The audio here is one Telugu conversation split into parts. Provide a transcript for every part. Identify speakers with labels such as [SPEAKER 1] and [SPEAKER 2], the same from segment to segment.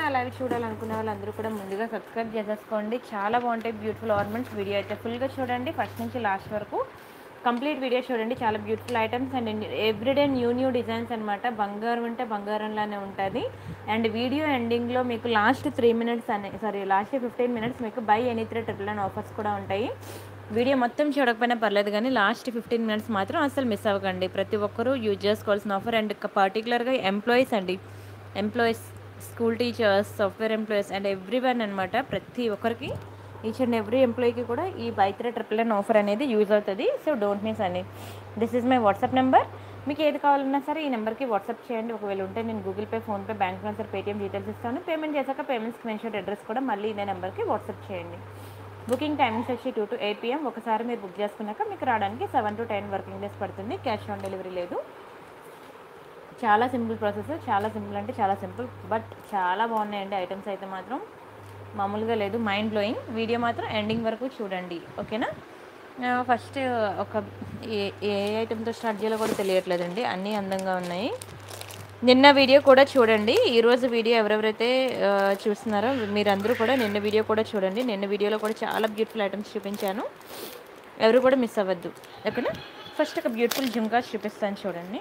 [SPEAKER 1] నా లైవ్ చూడాలనుకునే వాళ్ళందరూ కూడా ముందుగా సబ్స్క్రైబ్ చేసేసుకోండి చాలా బాగుంటాయి బ్యూటిఫుల్ ఆర్నమెంట్స్ వీడియో అయితే ఫుల్గా చూడండి ఫస్ట్ నుంచి లాస్ట్ వరకు కంప్లీట్ వీడియో చూడండి చాలా beautiful items and everyday new new designs అనమాట బంగారం అంటే బంగారంలానే ఉంటుంది అండ్ వీడియో ఎండింగ్లో మీకు లాస్ట్ త్రీ మినిట్స్ అనే సారీ లాస్ట్ ఫిఫ్టీన్ మినిట్స్ మీకు buy any three triple nine offers కూడా ఉంటాయి వీడియో మొత్తం చూడకపోయినా పర్లేదు కానీ లాస్ట్ ఫిఫ్టీన్ మినిట్స్ మాత్రం అసలు మిస్ అవ్వకండి ప్రతి ఒక్కరూ యూజ్ చేసుకోవాల్సిన ఆఫర్ అండ్ పర్టికులర్గా ఎంప్లాయీస్ అండి employees school teachers software employees and everyone అనమాట ప్రతి ఒక్కరికి ఈచ్ అండ్ ఎవ్రీ ఎంప్లాయీకి కూడా ఈ బైత్రే ట్రిపుల్ నైన్ ఆఫర్ అనేది యూజ్ అవుతుంది సో డోంట్ మిస్ అండి this is my WhatsApp number మీకు ఏది కావాలన్నా సరే ఈ నెంబర్కి వాట్సాప్ చేయండి ఒకవేళ ఉంటే నేను Google pay PhonePe bank transfer Paytm details ఇస్తాను పేమెంట్ చేశాక పేమెంట్ స్క్రీన్ షాట్ అడ్రస్ కూడా మళ్ళీ ఇదే నెంబర్కి వాట్సాప్ చేయండి బుకింగ్ టైమింగ్స్ వచ్చి టూ టు ఎయిట్ పిఎం ఒకసారి మీరు బుక్ చేసుకున్నాక మీకు రావడానికి seven to ten working days పడుతుంది క్యాష్ ఆన్ డెలివరీ లేదు చాలా సింపుల్ ప్రాసెస్ చాలా సింపుల్ అంటే చాలా సింపుల్ బట్ చాలా బాగున్నాయండి ఐటమ్స్ అయితే మాత్రం మామూలుగా లేదు మైండ్ బ్లోయింగ్ వీడియో మాత్రం ఎండింగ్ వరకు చూడండి ఓకేనా ఫస్ట్ ఒక ఏ ఏ ఐటెంతో స్టార్ట్ చేయాలో కూడా తెలియట్లేదండి అన్నీ అందంగా ఉన్నాయి నిన్న వీడియో కూడా చూడండి ఈరోజు వీడియో ఎవరెవరైతే ఆ, చూస్తున్నారో మీరందరూ కూడా నిన్న వీడియో కూడా చూడండి నిన్న వీడియోలో కూడా చాలా బ్యూటిఫుల్ ఐటమ్స్ చూపించాను ఎవరు కూడా మిస్ అవ్వద్దు ఓకేనా ఫస్ట్ ఒక బ్యూటిఫుల్ జుంకాస్ చూపిస్తాను చూడండి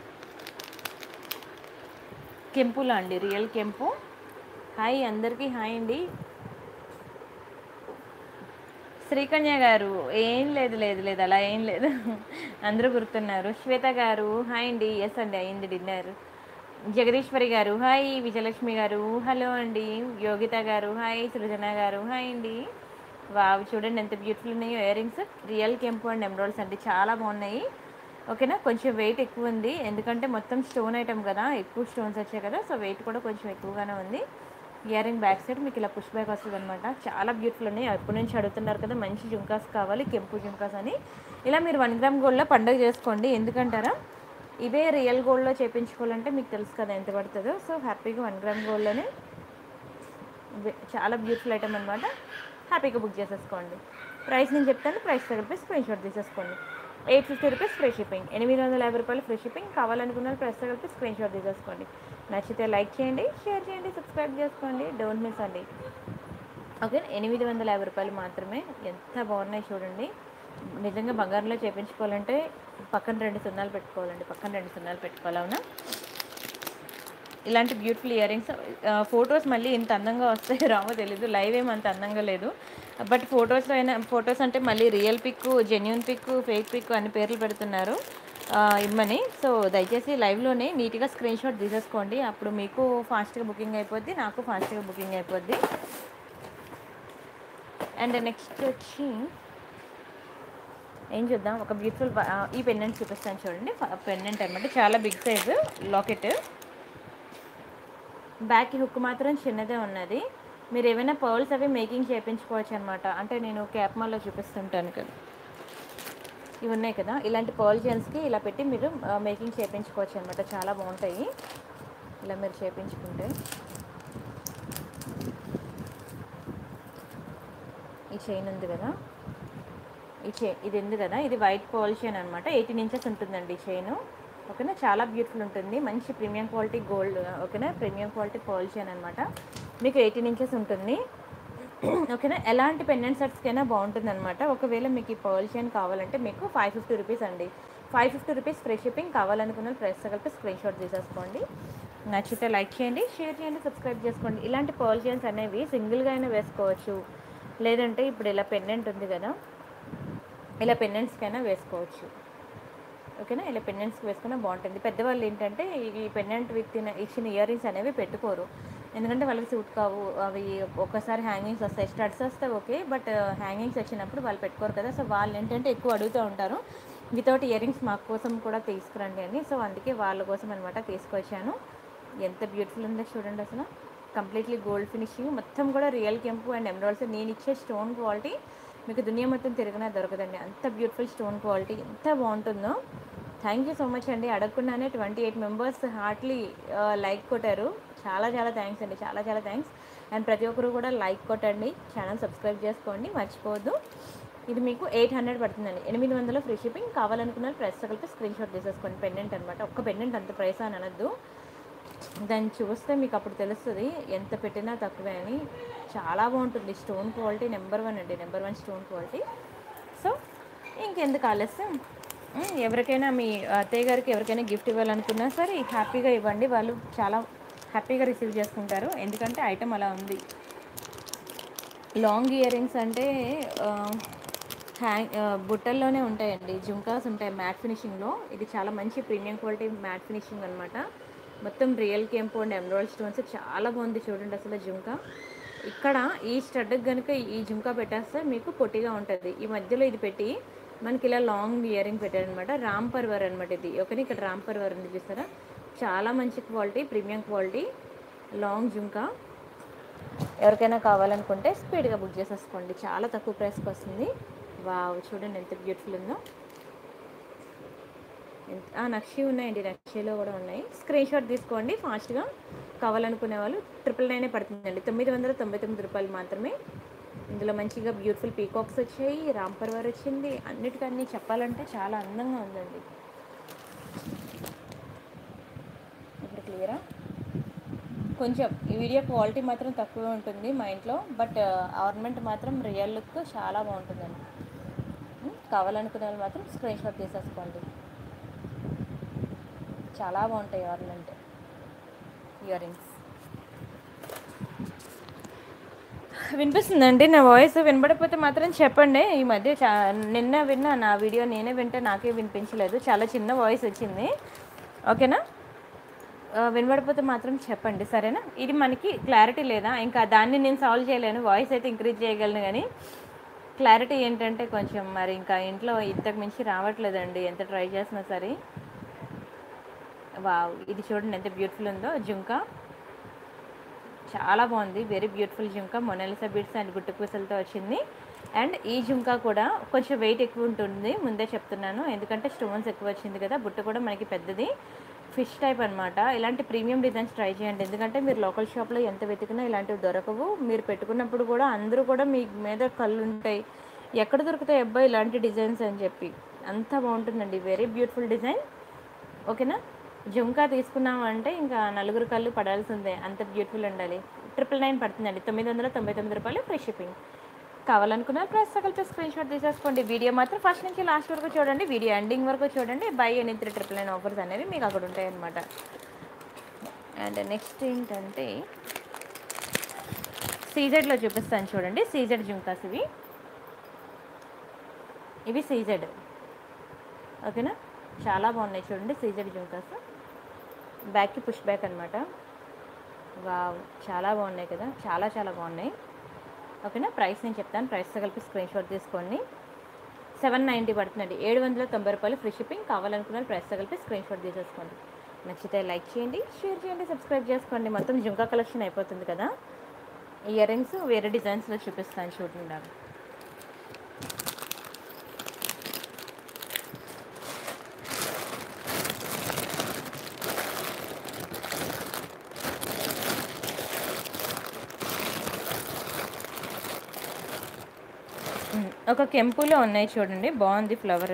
[SPEAKER 1] కెంపులా అండి రియల్ కెంపు హాయ్ అందరికీ హాయ్ అండి శ్రీకన్య గారు ఏం లేదు లేదు లేదు అలా ఏం లేదు అందరూ గుర్తున్నారు శ్వేత గారు హాయ్ అండి ఎస్ అండి అయింది డిన్నర్ జగదీశ్వరి గారు హాయ్ విజయలక్ష్మి గారు హలో అండి యోగిత గారు హాయ్ సృజన గారు హాయ్ అండి వావ్ చూడండి ఎంత బ్యూటిఫుల్ ఉన్నాయో ఇయర్ రింగ్స్ రియల్ కెంపు అండ్ ఎమరాల్డ్స్ అండి చాలా బాగున్నాయి ఓకేనా కొంచెం వెయిట్ ఎక్కువ ఉంది ఎందుకంటే మొత్తం స్టోన్ ఐటమ్ కదా ఎక్కువ స్టోన్స్ వచ్చాయి కదా సో వెయిట్ కూడా కొంచెం ఎక్కువగానే ఉంది ఇయర్ రింగ్ బ్యాక్ సైడ్ మీకు ఇలా పుష్ బ్యాక్ వస్తుంది అనమాట చాలా బ్యూటిఫుల్ ఉన్నాయి ఎప్పటి నుంచి అడుగుతున్నారు కదా మంచి జుంకాస్ కావాలి కెంపు జుంకాస్ అని ఇలా మీరు వన్ గ్రామ్ గోల్డ్లో పండుగ చేసుకోండి ఎందుకంటారా ఇవే రియల్ గోల్డ్లో చేయించుకోవాలంటే మీకు తెలుసు కదా ఎంత పడుతుందో సో హ్యాపీగా వన్ గ్రామ్ గోల్డ్లోనే ఇవే చాలా బ్యూటిఫుల్ ఐటమ్ అనమాట హ్యాపీగా బుక్ చేసేసుకోండి ప్రైస్ నేను చెప్తాను ప్రైస్ కలిపి స్క్రీన్ షాట్ తీసేసుకోండి eight fifty rupees free shipping ఎనిమిది వందల యాభై రూపాయలు ఫ్రీ షిప్పింగ్ కావాలనుకున్న ప్రైస్ కలిపి స్క్రీన్ షాట్ తీసేసుకోండి నచ్చితే లైక్ చేయండి షేర్ చేయండి సబ్స్క్రైబ్ చేసుకోండి డోంట్ మిస్ అండి ఓకే ఎనిమిది వందల యాభై రూపాయలు మాత్రమే ఎంత బాగున్నాయి చూడండి నిజంగా బంగారంలో చేయించుకోవాలంటే పక్కన రెండు సున్నాలు పెట్టుకోవాలండి పక్కన రెండు సున్నాలు పెట్టుకోవాలి అవునా ఇలాంటి బ్యూటిఫుల్ ఇయర్ రింగ్స్ ఫొటోస్ మళ్ళీ ఇంత అందంగా వస్తాయో రావో తెలీదు లైవ్ ఏం అంత అందంగా లేదు బట్ ఫొటోస్లో అయినా ఫొటోస్ అంటే మళ్ళీ real pic genuine pic fake pic అని పేర్లు పెడుతున్నారు ఆ, ఇమ్మని సో దయచేసి లైవ్లోనే నీట్గా స్క్రీన్ షాట్ తీసేసుకోండి అప్పుడు మీకు ఫాస్ట్గా బుకింగ్ అయిపోద్ది నాకు ఫాస్ట్గా బుకింగ్ అయిపోద్ది అండ్ నెక్స్ట్ వచ్చి ఏం చూద్దాం ఒక బ్యూటిఫుల్ ఈ పెండెంట్ చూపిస్తాను చూడండి పెండెంట్ అనమాట చాలా big size locket back hook మాత్రం చిన్నదే ఉన్నది మీరు ఏమైనా పర్ల్స్ అవి మేకింగ్ చేయించుకోవచ్చు అనమాట అంటే నేను క్యాప్ మాల్లో చూపిస్తుంటాను కదా ఇవి ఉన్నాయి కదా ఇలాంటి పర్ల్ జెన్స్కి ఇలా పెట్టి మీరు మేకింగ్ చేయించుకోవచ్చు అనమాట చాలా బాగుంటాయి ఇలా మీరు చేయించుకుంటే ఈ చైన్ ఉంది కదా ఈ చై ఇది ఉంది కదా ఇది వైట్ పర్ల్ చైన్ అనమాట ఎయిటీన్ ఇంచెస్ ఉంటుందండి ఈ చైన్ ఓకేనా చాలా బ్యూటిఫుల్ ఉంటుంది మంచి ప్రీమియం క్వాలిటీ గోల్డ్ ఓకేనా ప్రీమియం క్వాలిటీ పర్ల్ చైన్ అనమాట మీకు ఎయిటీన్ ఇంచెస్ ఉంటుంది ఓకేనా ఎలాంటి పెండెంట్ సెట్స్కైనా బాగుంటుంది అనమాట ఒకవేళ మీకు ఈ పర్ల్ చైన్ కావాలంటే మీకు ఫైవ్ ఫిఫ్టీ రూపీస్ అండి five fifty rupees free shipping కావాలనుకున్న ప్రైస్ కలిపి స్క్రీన్ షాట్ తీసేసుకోండి నచ్చితే లైక్ చేయండి షేర్ చేయండి సబ్స్క్రైబ్ చేసుకోండి ఇలాంటి పర్ల్ చైన్స్ అనేవి సింగిల్గా అయినా వేసుకోవచ్చు లేదంటే ఇప్పుడు ఇలా పెండెంట్ ఉంది కదా ఇలా పెండెంట్స్కైనా వేసుకోవచ్చు ఓకేనా ఇలా పెండెంట్స్కి వేసుకున్నా బాగుంటుంది పెద్దవాళ్ళు ఏంటంటే ఈ పెండెంట్ విత్ ఇచ్చిన ఇయర్ రింగ్స్ అనేవి పెట్టుకోరు ఎందుకంటే వాళ్ళకి సూట్ కావు అవి ఒక్కసారి హ్యాంగింగ్స్ వస్తాయి స్టడ్స్ వస్తే ఓకే బట్ హ్యాంగింగ్స్ వచ్చినప్పుడు వాళ్ళు పెట్టుకోరు కదా సో వాళ్ళు ఏంటంటే ఎక్కువ అడుగుతూ ఉంటారు వితౌట్ ఇయర్ రింగ్స్ మా కోసం కూడా తీసుకురండి అని సో అందుకే వాళ్ళ కోసం అనమాట తీసుకొచ్చాను ఎంత బ్యూటిఫుల్ ఉందో చూడండి అసలు కంప్లీట్లీ గోల్డ్ ఫినిషింగ్ మొత్తం కూడా రియల్ కెంపు అండ్ ఎమరాల్డ్స్ నేను ఇచ్చే స్టోన్ క్వాలిటీ మీకు దునియా మొత్తం తిరిగినా దొరకదండి అంత బ్యూటిఫుల్ స్టోన్ క్వాలిటీ ఎంత బాగుంటుందో థ్యాంక్ యూ సో మచ్ అండి అడగకుండానే twenty eight members heartily like కొట్టారు చాలా చాలా థ్యాంక్స్ అండి చాలా చాలా థ్యాంక్స్ అండ్ ప్రతి ఒక్కరు కూడా లైక్ కొట్టండి ఛానల్ సబ్స్క్రైబ్ చేసుకోండి మర్చిపోవద్దు ఇది మీకు ఎయిట్ హండ్రెడ్ పడుతుందండి ఎనిమిది వందల ఫ్రీ షిప్పింగ్ కావాలనుకున్న ప్రైస్ కలిపి స్క్రీన్ షాట్ తీసేసుకోండి పెండెంట్ అనమాట ఒక్క పెండెంట్ అంత ప్రైస్ అని అనొద్దు దాన్ని చూస్తే మీకు అప్పుడు తెలుస్తుంది ఎంత పెట్టినా తక్కువే అని చాలా బాగుంటుంది స్టోన్ క్వాలిటీ నెంబర్ వన్ అండి number one stone quality so ఇంకెందుకు ఆలస్యం ఉమ్, ఎవరికైనా మీ అత్తయ్య గారికి ఎవరికైనా గిఫ్ట్ ఇవ్వాలనుకున్నా సరే హ్యాపీగా ఇవ్వండి వాళ్ళు చాలా హ్యాపీగా రిసీవ్ చేసుకుంటారు ఎందుకంటే ఐటమ్ అలా ఉంది లాంగ్ ఇయర్ రింగ్స్ అంటే హ్యాంగ్ బుట్టల్లోనే ఉంటాయండి జుంకాస్ ఉంటాయి మ్యాట్ ఫినిషింగ్లో ఇది చాలా మంచి ప్రీమియం క్వాలిటీ మ్యాట్ ఫినిషింగ్ అనమాట మొత్తం రియల్ కెంపు అండ్ ఎమరాల్డ్ స్టోన్స్ చాలా బాగుంది చూడండి అసలు జుంకా ఇక్కడ ఈ స్టడ్కి కనుక ఈ జుంకా పెట్టేస్తే మీకు పొట్టిగా ఉంటుంది ఈ మధ్యలో ఇది పెట్టి మనకి ఇలా లాంగ్ ఇయర్ రింగ్ పెట్టారనమాట రామ్ పర్వర్ అనమాట ఇది ఓకేనా ఇక్కడ రామ్ పర్వర్ ఉంది చూస్తారా చాలా మంచి quality premium quality long jhumka ఎవరికైనా కావాలనుకుంటే స్పీడ్గా బుక్ చేసేసుకోండి చాలా తక్కువ ప్రైస్కి వస్తుంది వావ్ చూడండి ఎంత బ్యూటిఫుల్ ఉందో ఎంత- ఆ, నక్షి ఉన్నాయండి నక్షిలో కూడా ఉన్నాయి స్క్రీన్ షాట్ తీసుకోండి ఫాస్ట్గా కావాలనుకునే వాళ్ళు ట్రిపుల్ నైనే పడుతుందండి తొమ్మిది వందల తొంభై తొమ్మిది రూపాయలు మాత్రమే ఇందులో మంచిగా బ్యూటిఫుల్ పీకాక్స్ వచ్చాయి రామ్ పర్వర్ వచ్చింది అన్నిటికన్నీ చెప్పాలంటే చాలా అందంగా ఉందండి ఇప్పుడు క్లియరా కొంచెం ఈ వీడియో క్వాలిటీ మాత్రం తక్కువ ఉంటుంది మా ఇంట్లో బట్ ఆర్నమెంట్ మాత్రం రియల్ లుక్ చాలా బాగుంటుందండి ఉం, కావాలనుకునే వాళ్ళు మాత్రం స్క్రీన్ షాట్ తీసేసుకోండి చాలా బాగుంటాయి ఆర్నమెంట్ ఇయర్ రింగ్స్ వినిపిస్తుందండి నా వాయిస్ వినబడకపోతే మాత్రం చెప్పండి ఈ మధ్య చా నిన్న విన్నా నా వీడియో నేనే వింటే నాకే వినిపించలేదు చాలా చిన్న వాయిస్ వచ్చింది ఓకేనా ఆ, వినబడిపోతే మాత్రం చెప్పండి సరేనా ఇది మనకి క్లారిటీ లేదా ఇంకా దాన్ని నేను సాల్వ్ చేయలేను వాయిస్ అయితే ఇంక్రీజ్ చేయగలను కానీ క్లారిటీ ఏంటంటే కొంచెం మరి ఇంకా ఇంట్లో ఇంతకు మించి రావట్లేదండి ఎంత ట్రై చేసినా సరే వావ్ ఇది చూడండి ఎంత బ్యూటిఫుల్ ఉందో జుంకా చాలా బాగుంది very beautiful jhumka Mona Lisa beads and గుట్టు పూసలతో వచ్చింది అండ్ ఈ జుంకా కూడా కొంచెం వెయిట్ ఎక్కువ ఉంటుంది ముందే చెప్తున్నాను ఎందుకంటే స్టోన్స్ ఎక్కువ వచ్చింది కదా బుట్ట కూడా మనకి పెద్దది ఫిష్ టైప్ అనమాట ఇలాంటి ప్రీమియం డిజైన్స్ ట్రై చేయండి ఎందుకంటే మీరు లోకల్ షాప్లో ఎంత వెతికినా ఇలాంటివి దొరకవు మీరు పెట్టుకున్నప్పుడు కూడా అందరూ కూడా మీ మీద కళ్ళు ఉంటాయి ఎక్కడ దొరుకుతాయి అబ్బాయి ఇలాంటి డిజైన్స్ అని చెప్పి అంత బాగుంటుందండి వెరీ బ్యూటిఫుల్ డిజైన్ ఓకేనా జుంకా తీసుకున్నామంటే ఇంకా నలుగురు కళ్ళు పడాల్సిందే అంత బ్యూటిఫుల్ ఉండాలి ట్రిపుల్ నైన్ పడుతుందండి తొమ్మిది వందల తొంభై తొమ్మిది రూపాయలు ఫ్రీ షిప్పింగ్ కావాలనుకున్న ప్రైస్ కలిపి స్క్రీన్ షాట్ తీసేసుకోండి వీడియో మాత్రం ఫస్ట్ నుంచి లాస్ట్ వరకు చూడండి వీడియో ఎండింగ్ వరకు చూడండి buy any three triple nine offers అనేవి మీకు అక్కడ ఉంటాయి అన్నమాట అండ్ నెక్స్ట్ ఏంటంటే సీజెడ్లో చూపిస్తాను చూడండి సీజెడ్ జుంకాస్ ఇవి ఇవి సీజెడ్ ఓకేనా చాలా బాగున్నాయి చూడండి సీజెడ్ జుంకాస్ బ్యాక్కి పుష్ బ్యాక్ అనమాట వావ్ చాలా బాగున్నాయి కదా చాలా చాలా బాగున్నాయి ఓకేనా ప్రైస్ నేను చెప్తాను ప్రైస్తో కలిపి స్క్రీన్ షాట్ తీసుకోండి సెవెన్ నైంటీ పడుతుందండి ఏడు వందల తొంభై రూపాయలు ఫ్రీ షిప్పింగ్ కావాలనుకున్న ప్రైస్తో కలిపి స్క్రీన్ షాట్ తీసేసుకోండి నచ్చితే లైక్ చేయండి షేర్ చేయండి సబ్స్క్రైబ్ చేసుకోండి మొత్తం జుంకా కలెక్షన్ అయిపోతుంది కదా ఇయర్ రింగ్స్ వేరే డిజైన్స్లో చూపిస్తాను చూడండి అవి. ఉమ్, ఒక కెంపులో ఉన్నాయి చూడండి బాగుంది ఫ్లవర్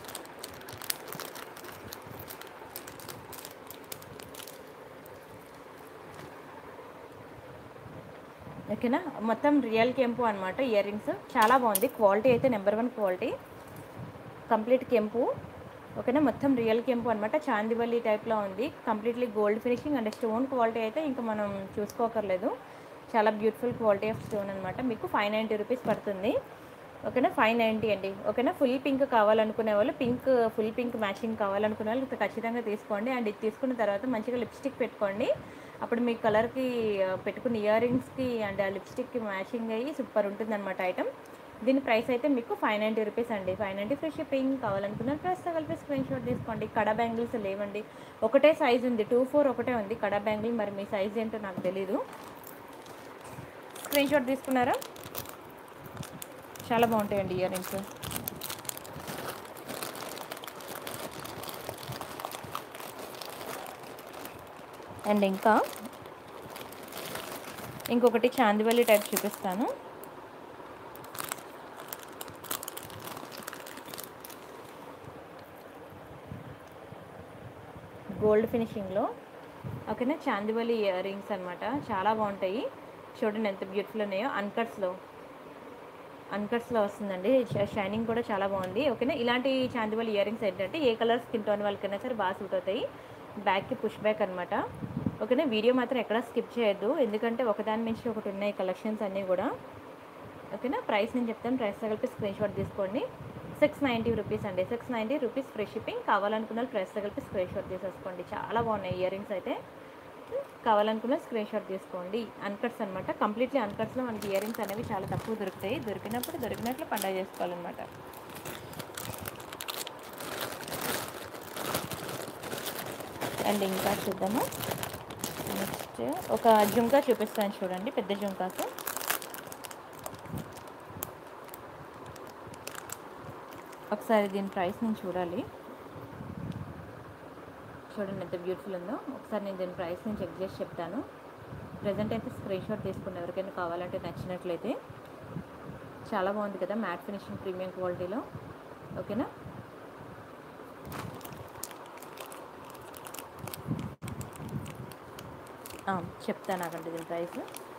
[SPEAKER 1] ఓకేనా మొత్తం రియల్ కెంపు అనమాట ఇయర్ రింగ్స్ చాలా బాగుంది క్వాలిటీ అయితే నెంబర్ వన్ క్వాలిటీ కంప్లీట్ కెంపు ఓకేనా మొత్తం రియల్ కెంపు అనమాట చాందివల్లి టైప్లో ఉంది completely gold finishing and stone quality అయితే ఇంకా మనం చూసుకోకర్లేదు చాలా బ్యూటిఫుల్ క్వాలిటీ ఆఫ్ స్టోన్ అనమాట మీకు ఫైవ్ నైంటీ రూపీస్ పడుతుంది ఓకేనా ఫైవ్ నైంటీ అండి ఓకేనా ఫుల్ పింక్ కావాలనుకునే వాళ్ళు పింక్ ఫుల్ పింక్ మ్యాచింగ్ కావాలనుకునే వాళ్ళు ఇది ఖచ్చితంగా తీసుకోండి అండ్ ఇది తీసుకున్న తర్వాత మంచిగా లిప్స్టిక్ పెట్టుకోండి అప్పుడు మీ కలర్కి పెట్టుకున్న ఇయర్ రింగ్స్కి అండ్ ఆ లిప్స్టిక్కి మ్యాచింగ్ అయ్యి సూపర్ ఉంటుంది అనమాట ఐటమ్ దీని ప్రైస్ అయితే మీకు ఫైవ్ నైంటీ రూపీస్ అండి ఫైవ్ నైంటీ ఫ్రీ షిప్పింగ్ కావాలనుకున్న ప్రైస్తో కలిపి స్క్రీన్ షాట్ తీసుకోండి కడా బ్యాంగిల్స్ లేవండి ఒకటే సైజ్ ఉంది టూ ఫోర్ ఒకటే ఉంది కడా బ్యాంగిల్ మరి మీ సైజ్ ఏంటో నాకు తెలీదు స్క్రీన్ షాట్ తీసుకున్నారా చాలా బాగుంటాయండి ఇయర్ రింగ్స్ అండ్ ఇంకా ఇంకొకటి చాందివల్లి టైప్ చూపిస్తాను గోల్డ్ ఫినిషింగ్లో ఓకేనా చాందివలి ఇయర్ రింగ్స్ అనమాట చాలా బాగుంటాయి చూడండి ఎంత బ్యూటిఫుల్ ఉన్నాయో అన్కట్స్లో అన్కట్స్లో వస్తుందండి ష- షైనింగ్ కూడా చాలా బాగుంది ఓకేనా ఇలాంటి చాందివల్ ఇయర్ రింగ్స్ ఏంటంటే ఏ కలర్ స్కిన్ టోన్ వాళ్ళకైనా సరే బాగా సూట్ అవుతాయి బ్యాక్కి పుష్ బ్యాక్ అనమాట ఓకేనా వీడియో మాత్రం ఎక్కడా స్కిప్ చేయొద్దు ఎందుకంటే ఒకదాని నుంచి ఒకటి ఉన్నాయి కలెక్షన్స్ అన్నీ కూడా ఓకేనా ప్రైస్ నేను చెప్తాను ప్రైస్ కలిపి స్క్రీన్ షాట్ తీసుకోండి సిక్స్ నైంటీ రూపీస్ అండి six ninety rupees free shipping కావాలనుకున్న వాళ్ళు ప్రైస్ కలిపి స్క్రీన్ షాట్ తీసేసుకోండి చాలా బాగున్నాయి ఇయర్ రింగ్స్ అయితే కావాలనుకున్న స్క్రీన్ షాట్ తీసుకోండి అన్కట్స్ అనమాట కంప్లీట్లీ అన్కట్స్లో మనకి ఇయర్ రింగ్స్ అనేవి చాలా తక్కువ దొరుకుతాయి దొరికినప్పుడు దొరికినట్లు పండగ చేసుకోవాలన్నమాట అండ్ ఇంకా చూద్దాము నెక్స్ట్ ఒక జుంకా చూపిస్తాను చూడండి పెద్ద జుంకాసు ఒకసారి దీని ప్రైస్ నేను చూడాలి చూడండి ఎంత బ్యూటిఫుల్ ఉందో ఒకసారి నేను దీని ప్రైస్ నేను చెక్ చేసి చెప్తాను ప్రజెంట్ అయితే స్క్రీన్ షాట్ తీసుకుని ఎవరికైనా కావాలంటే నచ్చినట్లయితే చాలా బాగుంది కదా మ్యాట్ ఫినిషింగ్ ప్రీమియం క్వాలిటీలో ఓకేనా ఆ, చెప్తాను ఆగండి దీని ప్రైస్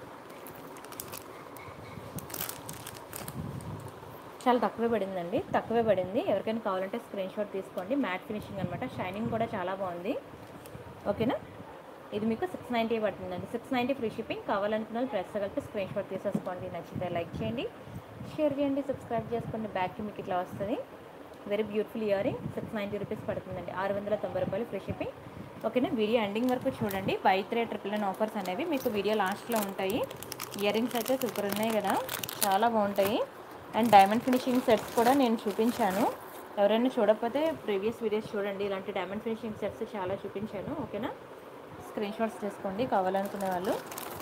[SPEAKER 1] చాలా తక్కువే పడిందండి తక్కువే పడింది ఎవరికైనా కావాలంటే స్క్రీన్ షాట్ తీసుకోండి మ్యాట్ ఫినిషింగ్ అనమాట షైనింగ్ కూడా చాలా బాగుంది ఓకేనా ఇది మీకు సిక్స్ నైంటీ పడుతుందండి సిక్స్ నైంటీ ఫ్రీ షిప్పింగ్ కావాలనుకున్న వాళ్ళు ప్రెస్ కలిపి స్క్రీన్ షాట్ తీసేసుకోండి నచ్చితే లైక్ చేయండి షేర్ చేయండి సబ్స్క్రైబ్ చేసుకోండి బ్యాక్కి మీకు ఇట్లా వస్తుంది very beautiful ear ring six ninety rupees పడుతుందండి ఆరు వందల తొంభై రూపాయలు ఫ్రీ షిప్పింగ్ ఓకేనా వీడియో ఎండింగ్ వరకు చూడండి buy three triple nine offers అనేవి మీకు వీడియో లాస్ట్లో ఉంటాయి ఇయర్ రింగ్స్ అయితే సూపర్ ఉన్నాయి కదా చాలా బాగుంటాయి అండ్ డైమండ్ ఫినిషింగ్ సెట్స్ కూడా నేను చూపించాను ఎవరైనా చూడకపోతే ప్రీవియస్ వీడియోస్ చూడండి ఇలాంటి డైమండ్ ఫినిషింగ్ సెట్స్ చాలా చూపించాను ఓకేనా స్క్రీన్ షాట్స్ తీసుకోండి కావాలనుకునే వాళ్ళు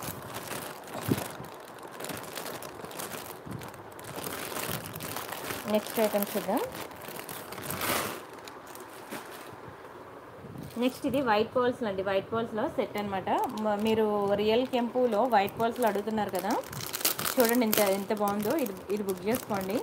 [SPEAKER 1] నెక్స్ట్ ఐటమ్ చూద్దాం నెక్స్ట్ ఇది వైట్ పాల్స్ అండి వైట్ పాల్స్లో సెట్ అనమాట మీరు రియల్ కెంపులో వైట్ పాల్స్లో అడుగుతున్నారు కదా చూడండి ఎంత ఎంత బాగుందో ఇది ఇది బుక్ చేసుకోండి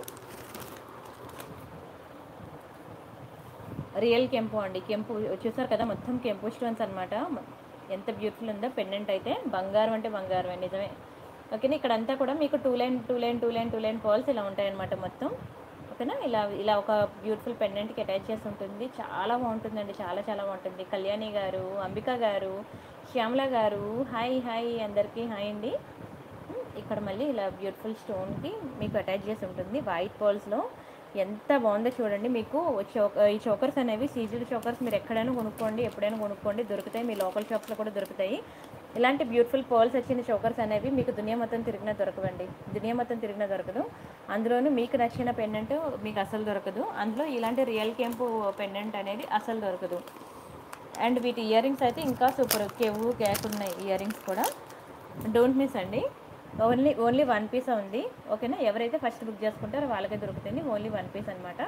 [SPEAKER 1] రియల్ కెంపు అండి కెంపు చూసారు కదా మొత్తం కెంపు స్టోన్స్ అనమాట ఎంత బ్యూటిఫుల్ ఉందో పెండెంట్ అయితే బంగారం అంటే బంగారమే నిజమే ఓకేనా ఇక్కడ అంతా కూడా మీకు two line two line two line two line pearls ఇలా ఉంటాయన్నమాట మొత్తం ఓకేనా ఇలా ఇలా ఒక బ్యూటిఫుల్ పెండెంట్కి అటాచ్ చేసి ఉంటుంది చాలా బాగుంటుందండి చాలా చాలా బాగుంటుంది కళ్యాణి గారు అంబిక గారు శ్యామల గారు హాయ్ హాయ్ అందరికీ హాయ్ అండి ఇక్కడ మళ్ళీ ఇలా బ్యూటిఫుల్ స్టోన్కి మీకు అటాచ్ చేసి ఉంటుంది వైట్ పాల్స్లో ఎంత బాగుందో చూడండి మీకు చోక ఈ చోకర్స్ అనేవి సీజుడ్ చోకర్స్ మీరు ఎక్కడైనా కొనుక్కోండి ఎప్పుడైనా కొనుక్కోండి దొరుకుతాయి మీ లోకల్ షాప్స్లో కూడా దొరుకుతాయి ఇలాంటి బ్యూటిఫుల్ పర్ల్స్ వచ్చిన చోకర్స్ అనేవి మీకు దునియా మొత్తం తిరిగినా దొరకవండి దునియా మొత్తం తిరిగినా దొరకదు అందులోనూ మీకు నచ్చిన పెండెంట్ మీకు అసలు దొరకదు అందులో ఇలాంటి రియల్ కెంపు పెండెంట్ అనేది అసలు దొరకదు అండ్ వీటి ఇయర్ రింగ్స్ అయితే ఇంకా సూపర్ కెవ్వు గ్యాక్ ఉన్నాయి ఇయర్ రింగ్స్ కూడా డోంట్ మిస్ అండి ఓన్లీ ఓన్లీ వన్ పీస్ ఉంది ఓకేనా ఎవరైతే ఫస్ట్ బుక్ చేసుకుంటారో వాళ్ళకే దొరుకుతుంది ఓన్లీ వన్ పీస్ అనమాట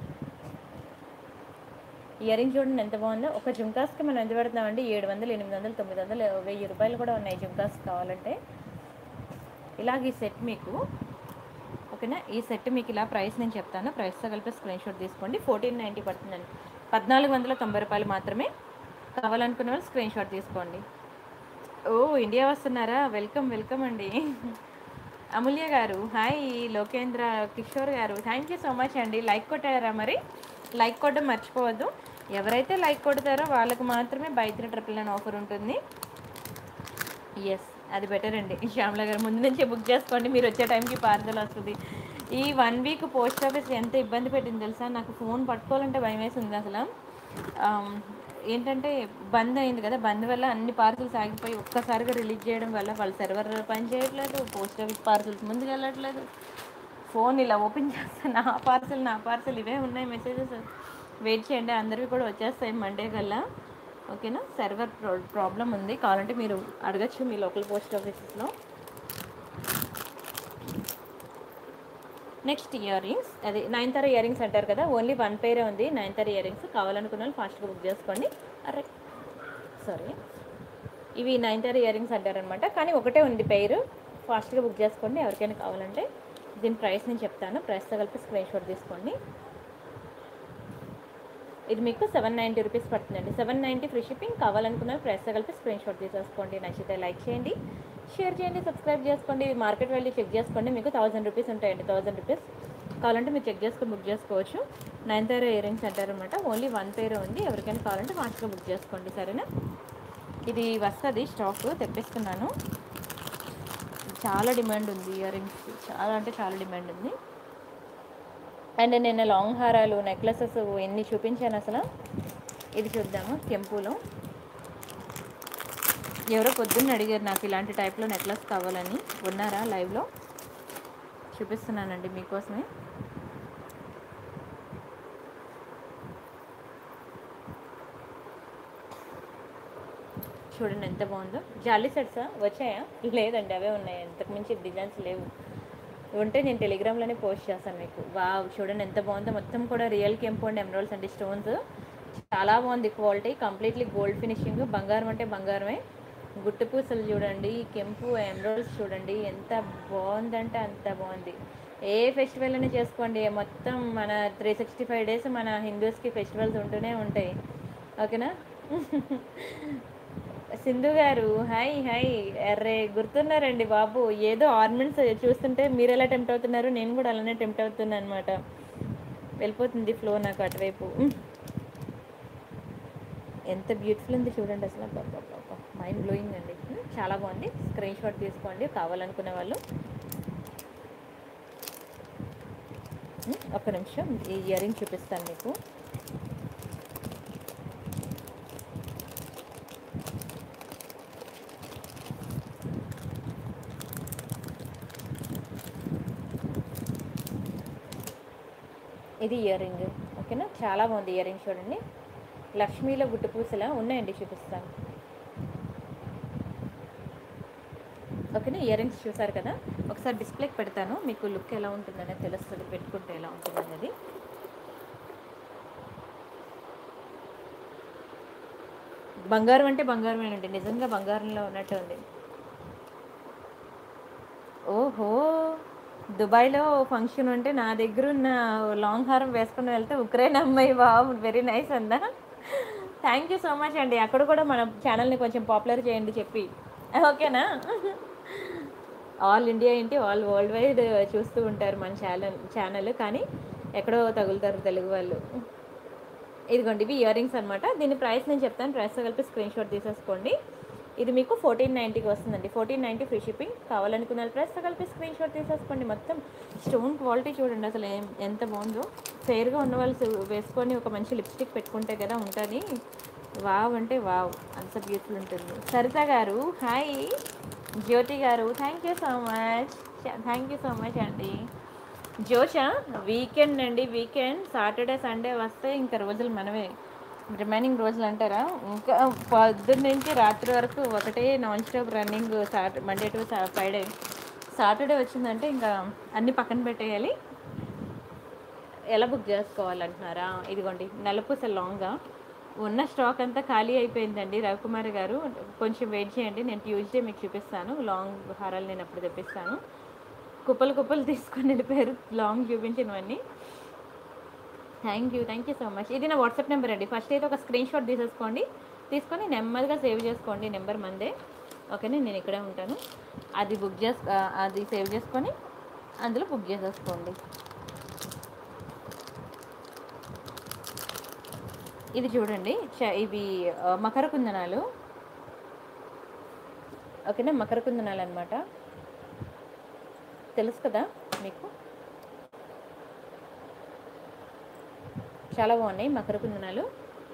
[SPEAKER 1] ఇయర్ రింగ్ చూడండి ఎంత బాగుందో ఒక జుంకాస్కి మనం ఎంత పెడుతున్నామండి ఏడు వందలు ఎనిమిది వందలు తొమ్మిది వందలు వెయ్యి రూపాయలు కూడా ఉన్నాయి జుంకాస్ కావాలంటే ఇలాగ ఈ సెట్ మీకు ఓకేనా ఈ సెట్ మీకు ఇలా ప్రైస్ నేను చెప్తాను ప్రైస్తో కలిపి స్క్రీన్ షాట్ తీసుకోండి ఫోర్టీన్ నైంటీ పడుతుందండి పద్నాలుగు వందల తొంభై రూపాయలు మాత్రమే కావాలనుకున్న వాళ్ళు స్క్రీన్ షాట్ తీసుకోండి ఓ ఇండియా వస్తున్నారా వెల్కమ్ వెల్కమ్ అండి అమూల్య గారు హాయ్ లోకేంద్ర కిషోర్ గారు థ్యాంక్ యూ సో మచ్ అండి లైక్ కొట్టారా మరి లైక్ కొట్టడం మర్చిపోవద్దు ఎవరైతే లైక్ కొడతారో వాళ్ళకు మాత్రమే buy three triple nine offer ఉంటుంది ఎస్ అది బెటర్ అండి శ్యామల గారు ముందు నుంచే బుక్ చేసుకోండి మీరు వచ్చే టైంకి పార్సల్ వస్తుంది ఈ వన్ వీక్ పోస్ట్ ఆఫీస్ ఎంత ఇబ్బంది పెట్టింది తెలుసా నాకు ఫోన్ పట్టుకోవాలంటే భయం వేసింది అసలు ఆమ్, ఏంటంటే బంద్ అయింది కదా బంద్ వల్ల అన్ని పార్సల్స్ ఆగిపోయి ఒక్కసారిగా రిలీజ్ చేయడం వల్ల వాళ్ళ సర్వర్ పని చేయట్లేదు పోస్ట్ ఆఫీస్ పార్సల్స్ ముందుకు వెళ్ళట్లేదు ఫోన్ ఇలా ఓపెన్ చేస్తే నా పార్సల్ నా పార్సల్ ఇవే ఉన్నాయి మెసేజెస్ వెయిట్ చేయండి అందరివి కూడా వచ్చేస్తాయి మండే కల్లా ఓకేనా సర్వర్ ప్రాబ్లం ఉంది కావాలంటే మీరు అడగచ్చు మీ లోకల్ పోస్ట్ ఆఫీసెస్లో నెక్స్ట్ ఇయర్ రింగ్స్ అది నైన్తర్ ఇయర్ రింగ్స్ అంటారు కదా ఓన్లీ వన్ పేరే ఉంది నైన్తర్ ఇయర్ రింగ్స్ కావాలనుకున్న వాళ్ళు ఫాస్ట్గా బుక్ చేసుకోండి అరే సారీ ఇవి నైన్తర్ ఇయర్ రింగ్స్ అంటారనమాట కానీ ఒకటే ఉంది పేరు ఫాస్ట్గా బుక్ చేసుకోండి ఎవరికైనా కావాలంటే దీని ప్రైస్ నేను చెప్తాను ప్రైస్తో కలిపి స్క్రీన్ షాట్ తీసుకోండి ఇది మీకు సెవెన్ నైంటీ రూపీస్ పడుతుందండి సెవెన్ నైంటీ ఫ్రీ షిప్పింగ్ కావాలనుకున్న ప్రైస్ కలిపి స్క్రీన్ షాట్ తీసేసుకోండి నచ్చితే లైక్ చేయండి షేర్ చేయండి సబ్స్క్రైబ్ చేసుకోండి మార్కెట్ వెళ్ళి చెక్ చేసుకోండి మీకు థౌసండ్ రూపీస్ ఉంటాయండి థౌసండ్ రూపీస్ కావాలంటే మీరు చెక్ చేసుకొని బుక్ చేసుకోవచ్చు నైన్ పేర్ ఇయర్ రింగ్స్ అంటారనమాట ఓన్లీ వన్ పేర్ ఉంది ఎవరికైనా కావాలంటే ఫాస్ట్గా బుక్ చేసుకోండి సరేనా ఇది వస్తుంది స్టాక్ తెప్పిస్తున్నాను చాలా డిమాండ్ ఉంది ఇయర్ రింగ్స్ చాలా అంటే చాలా డిమాండ్ ఉంది అండ్ నేను లాంగ్ హారాలు నెక్లెసెస్ ఎన్ని చూపించాను అసలు ఇది చూద్దాము కెంపులో ఎవరో పొద్దున్న అడిగారు నాకు ఇలాంటి టైప్లో నెక్లెస్ కావాలని ఉన్నారా లైవ్లో చూపిస్తున్నానండి మీకోసమే చూడండి ఎంత బాగుందో జాలీ సెట్సా వచ్చాయా లేదండి అవే ఉన్నాయి ఇంతకు మించి డిజైన్స్ లేవు ఉంటే నేను టెలిగ్రామ్లోనే పోస్ట్ చేస్తాను మీకు వావ్ చూడండి ఎంత బాగుందో మొత్తం కూడా రియల్ కెంపు అండ్ ఎమరాల్స్ అండి స్టోన్స్ చాలా బాగుంది క్వాలిటీ కంప్లీట్లీ గోల్డ్ ఫినిషింగ్ బంగారం అంటే బంగారమే గుట్టు పూసలు చూడండి కెంపు ఎమరాల్స్ చూడండి ఎంత బాగుందంటే అంత బాగుంది ఏ ఫెస్టివల్ అని చేసుకోండి మొత్తం మన త్రీ సిక్స్టీ ఫైవ్ డేస్ మన హిందూస్కి ఫెస్టివల్స్ ఉంటూనే ఉంటాయి ఓకేనా సింధు గారు హాయ్ హాయ్ అర్రే గుర్తున్నారండి బాబు ఏదో ఆర్నమెంట్స్ చూస్తుంటే మీరు ఎలా టెంప్ట్ అవుతున్నారు నేను కూడా అలానే టెంప్ట్ అవుతున్నాను అనమాట వెళ్ళిపోతుంది ఫ్లో నాకు అటువైపు ఎంత బ్యూటిఫుల్ ఉంది చూడండి అసలు మైండ్ బ్లోయింగ్ అండి ఉమ్, చాలా బాగుంది స్క్రీన్ షాట్ తీసుకోండి కావాలనుకునే వాళ్ళు ఉమ్, ఒక్క నిమిషం ఈ ఇయర్ రింగ్ చూపిస్తాను మీకు ఇది ఇయర్ రింగ్ ఓకేనా చాలా బాగుంది ఇయర్ రింగ్ చూడండి లక్ష్మీలో గుట్టు పూసలా ఉన్నాయండి చూపిస్తాను ఓకేనా ఇయర్ రింగ్స్ చూసారు కదా ఒకసారి డిస్ప్లేకి పెడతాను మీకు లుక్ ఎలా ఉంటుందనేది తెలుస్తుంది పెట్టుకుంటే ఎలా ఉంటుందనేది బంగారం అంటే బంగారమేనండి నిజంగా బంగారంలో ఉన్నట్టు ఉంది ఓహో దుబాయ్లో ఫంక్షన్ ఉంటే నా దగ్గర ఉన్న లాంగ్ హారం వేసుకుని వెళ్తే ఉక్రెయిన్ అమ్మాయి వావ్ వెరీ నైస్ అందా థ్యాంక్ యూ సో మచ్ అండి అక్కడ కూడా మన ఛానల్ని కొంచెం పాపులర్ చేయండి చెప్పి ఓకేనా ఆల్ ఇండియా ఏంటి ఆల్ వరల్డ్ వైడ్ చూస్తూ ఉంటారు మన ఛానల్ ఛానల్ కానీ ఎక్కడో తగులుతారు తెలుగు వాళ్ళు ఇదిగోండి ఇవి ఇయర్ రింగ్స్ అనమాట దీని ప్రైస్ నేను చెప్తాను ప్రైస్తో కలిపి స్క్రీన్ షాట్ తీసేసుకోండి ఇది మీకు ఫోర్టీన్ నైంటీకి వస్తుందండి ఫోర్టీన్ నైంటీ ఫ్రీ షిప్పింగ్ కావాలనుకున్న ప్రైస్తో కలిపి స్క్రీన్ షాట్ తీసేసుకోండి మొత్తం స్టోన్ క్వాలిటీ చూడండి అసలు ఏం ఎంత బాగుందో ఫెయిర్గా ఉన్న వాళ్ళు సు- వేసుకొని ఒక మంచి లిప్స్టిక్ పెట్టుకుంటే కదా ఉంటుంది వావ్ అంటే వావ్ అంత బ్యూటిఫుల్ ఉంటుంది సరిత గారు హాయ్ జ్యోతి గారు thank you so much thank you so much అండి జోషా వీకెండ్ అండి వీకెండ్ సాటర్డే సండే వస్తే ఇంకా రోజులు మనమే రిమైనింగ్ రోజులు అంటారా ఇంకా పొద్దున్న నుంచి రాత్రి వరకు ఒకటే నాన్ స్టాప్ రన్నింగ్ సాట మండే టు ఫ్రైడే సాటర్డే వచ్చిందంటే ఇంకా అన్ని పక్కన పెట్టేయాలి ఎలా బుక్ చేసుకోవాలంటున్నారా ఇదిగోండి నలుపూస లాంగ్గా ఉన్న స్టాక్ అంతా ఖాళీ అయిపోయిందండి రవికుమార్ గారు కొంచెం వెయిట్ చేయండి నేను ట్యూస్డే మీకు చూపిస్తాను లాంగ్ హారాలు నేను అప్పుడు తెప్పిస్తాను కుప్పలు కుప్పలు తీసుకొని వెళ్ళిపోయారు లాంగ్ చూపించినవన్నీ thank you thank you so much ఇది నా వాట్సాప్ నెంబర్ అండి ఫస్ట్ అయితే ఒక స్క్రీన్ షాట్ తీసేసుకోండి తీసుకొని నెమ్మదిగా సేవ్ చేసుకోండి నెంబర్ మందే ఓకేనా నేను ఇక్కడే ఉంటాను అది బుక్ చేస్ ఆ, అది సేవ్ చేసుకొని అందులో బుక్ చేసేసుకోండి ఇది చూడండి చ- ఇవి ఆ, మకర కుందనాలు ఓకేనా మకర కుందనాలు అనమాట తెలుసు కదా మీకు చాలా బాగున్నాయి మకర కుందనాలు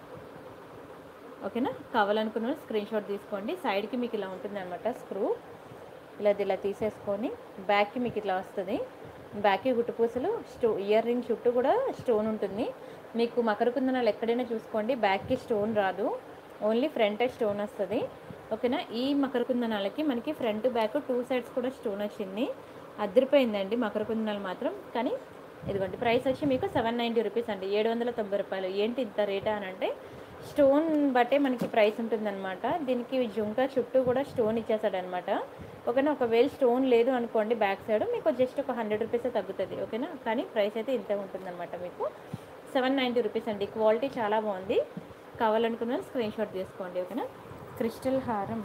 [SPEAKER 1] ఓకేనా కావాలనుకున్న వాళ్ళు స్క్రీన్ షాట్ తీసుకోండి సైడ్కి మీకు ఇలా ఉంటుంది అనమాట స్క్రూ ఇలా ఇలా తీసేసుకొని బ్యాక్కి మీకు ఇట్లా వస్తుంది బ్యాక్కి గుట్టుపూసలు స్టో ఇయర్ రింగ్ చుట్టూ కూడా స్టోన్ ఉంటుంది మీకు మకర కుందనాలు ఎక్కడైనా చూసుకోండి బ్యాక్కి స్టోన్ రాదు ఓన్లీ ఫ్రంట్ స్టోన్ వస్తుంది ఓకేనా ఈ మకర కుందనాలకి మనకి ఫ్రంట్ బ్యాక్ టూ సైడ్స్ కూడా స్టోన్ వచ్చింది అదిరిపోయిందండి మకర కుందనాలు మాత్రం కానీ ఇదిగోండి ప్రైస్ వచ్చి మీకు సెవెన్ నైంటీ రూపీస్ అండి ఏడు వందల తొంభై రూపాయలు ఏంటి ఇంత రేటా అని అంటే స్టోన్ బట్టే మనకి ప్రైస్ ఉంటుందన్నమాట దీనికి జుంకా చుట్టూ కూడా స్టోన్ ఇచ్చేసాడనమాట ఓకేనా ఒకవేళ స్టోన్ లేదు అనుకోండి బ్యాక్ సైడ్ మీకు జస్ట్ ఒక హండ్రెడ్ రూపీస్ తగ్గుతుంది ఓకేనా కానీ ప్రైస్ అయితే ఇంతే ఉంటుందన్నమాట మీకు సెవెన్ నైంటీ రూపీస్ అండి క్వాలిటీ చాలా బాగుంది కావాలనుకున్న స్క్రీన్ షాట్ తీసుకోండి ఓకేనా క్రిస్టల్ హారం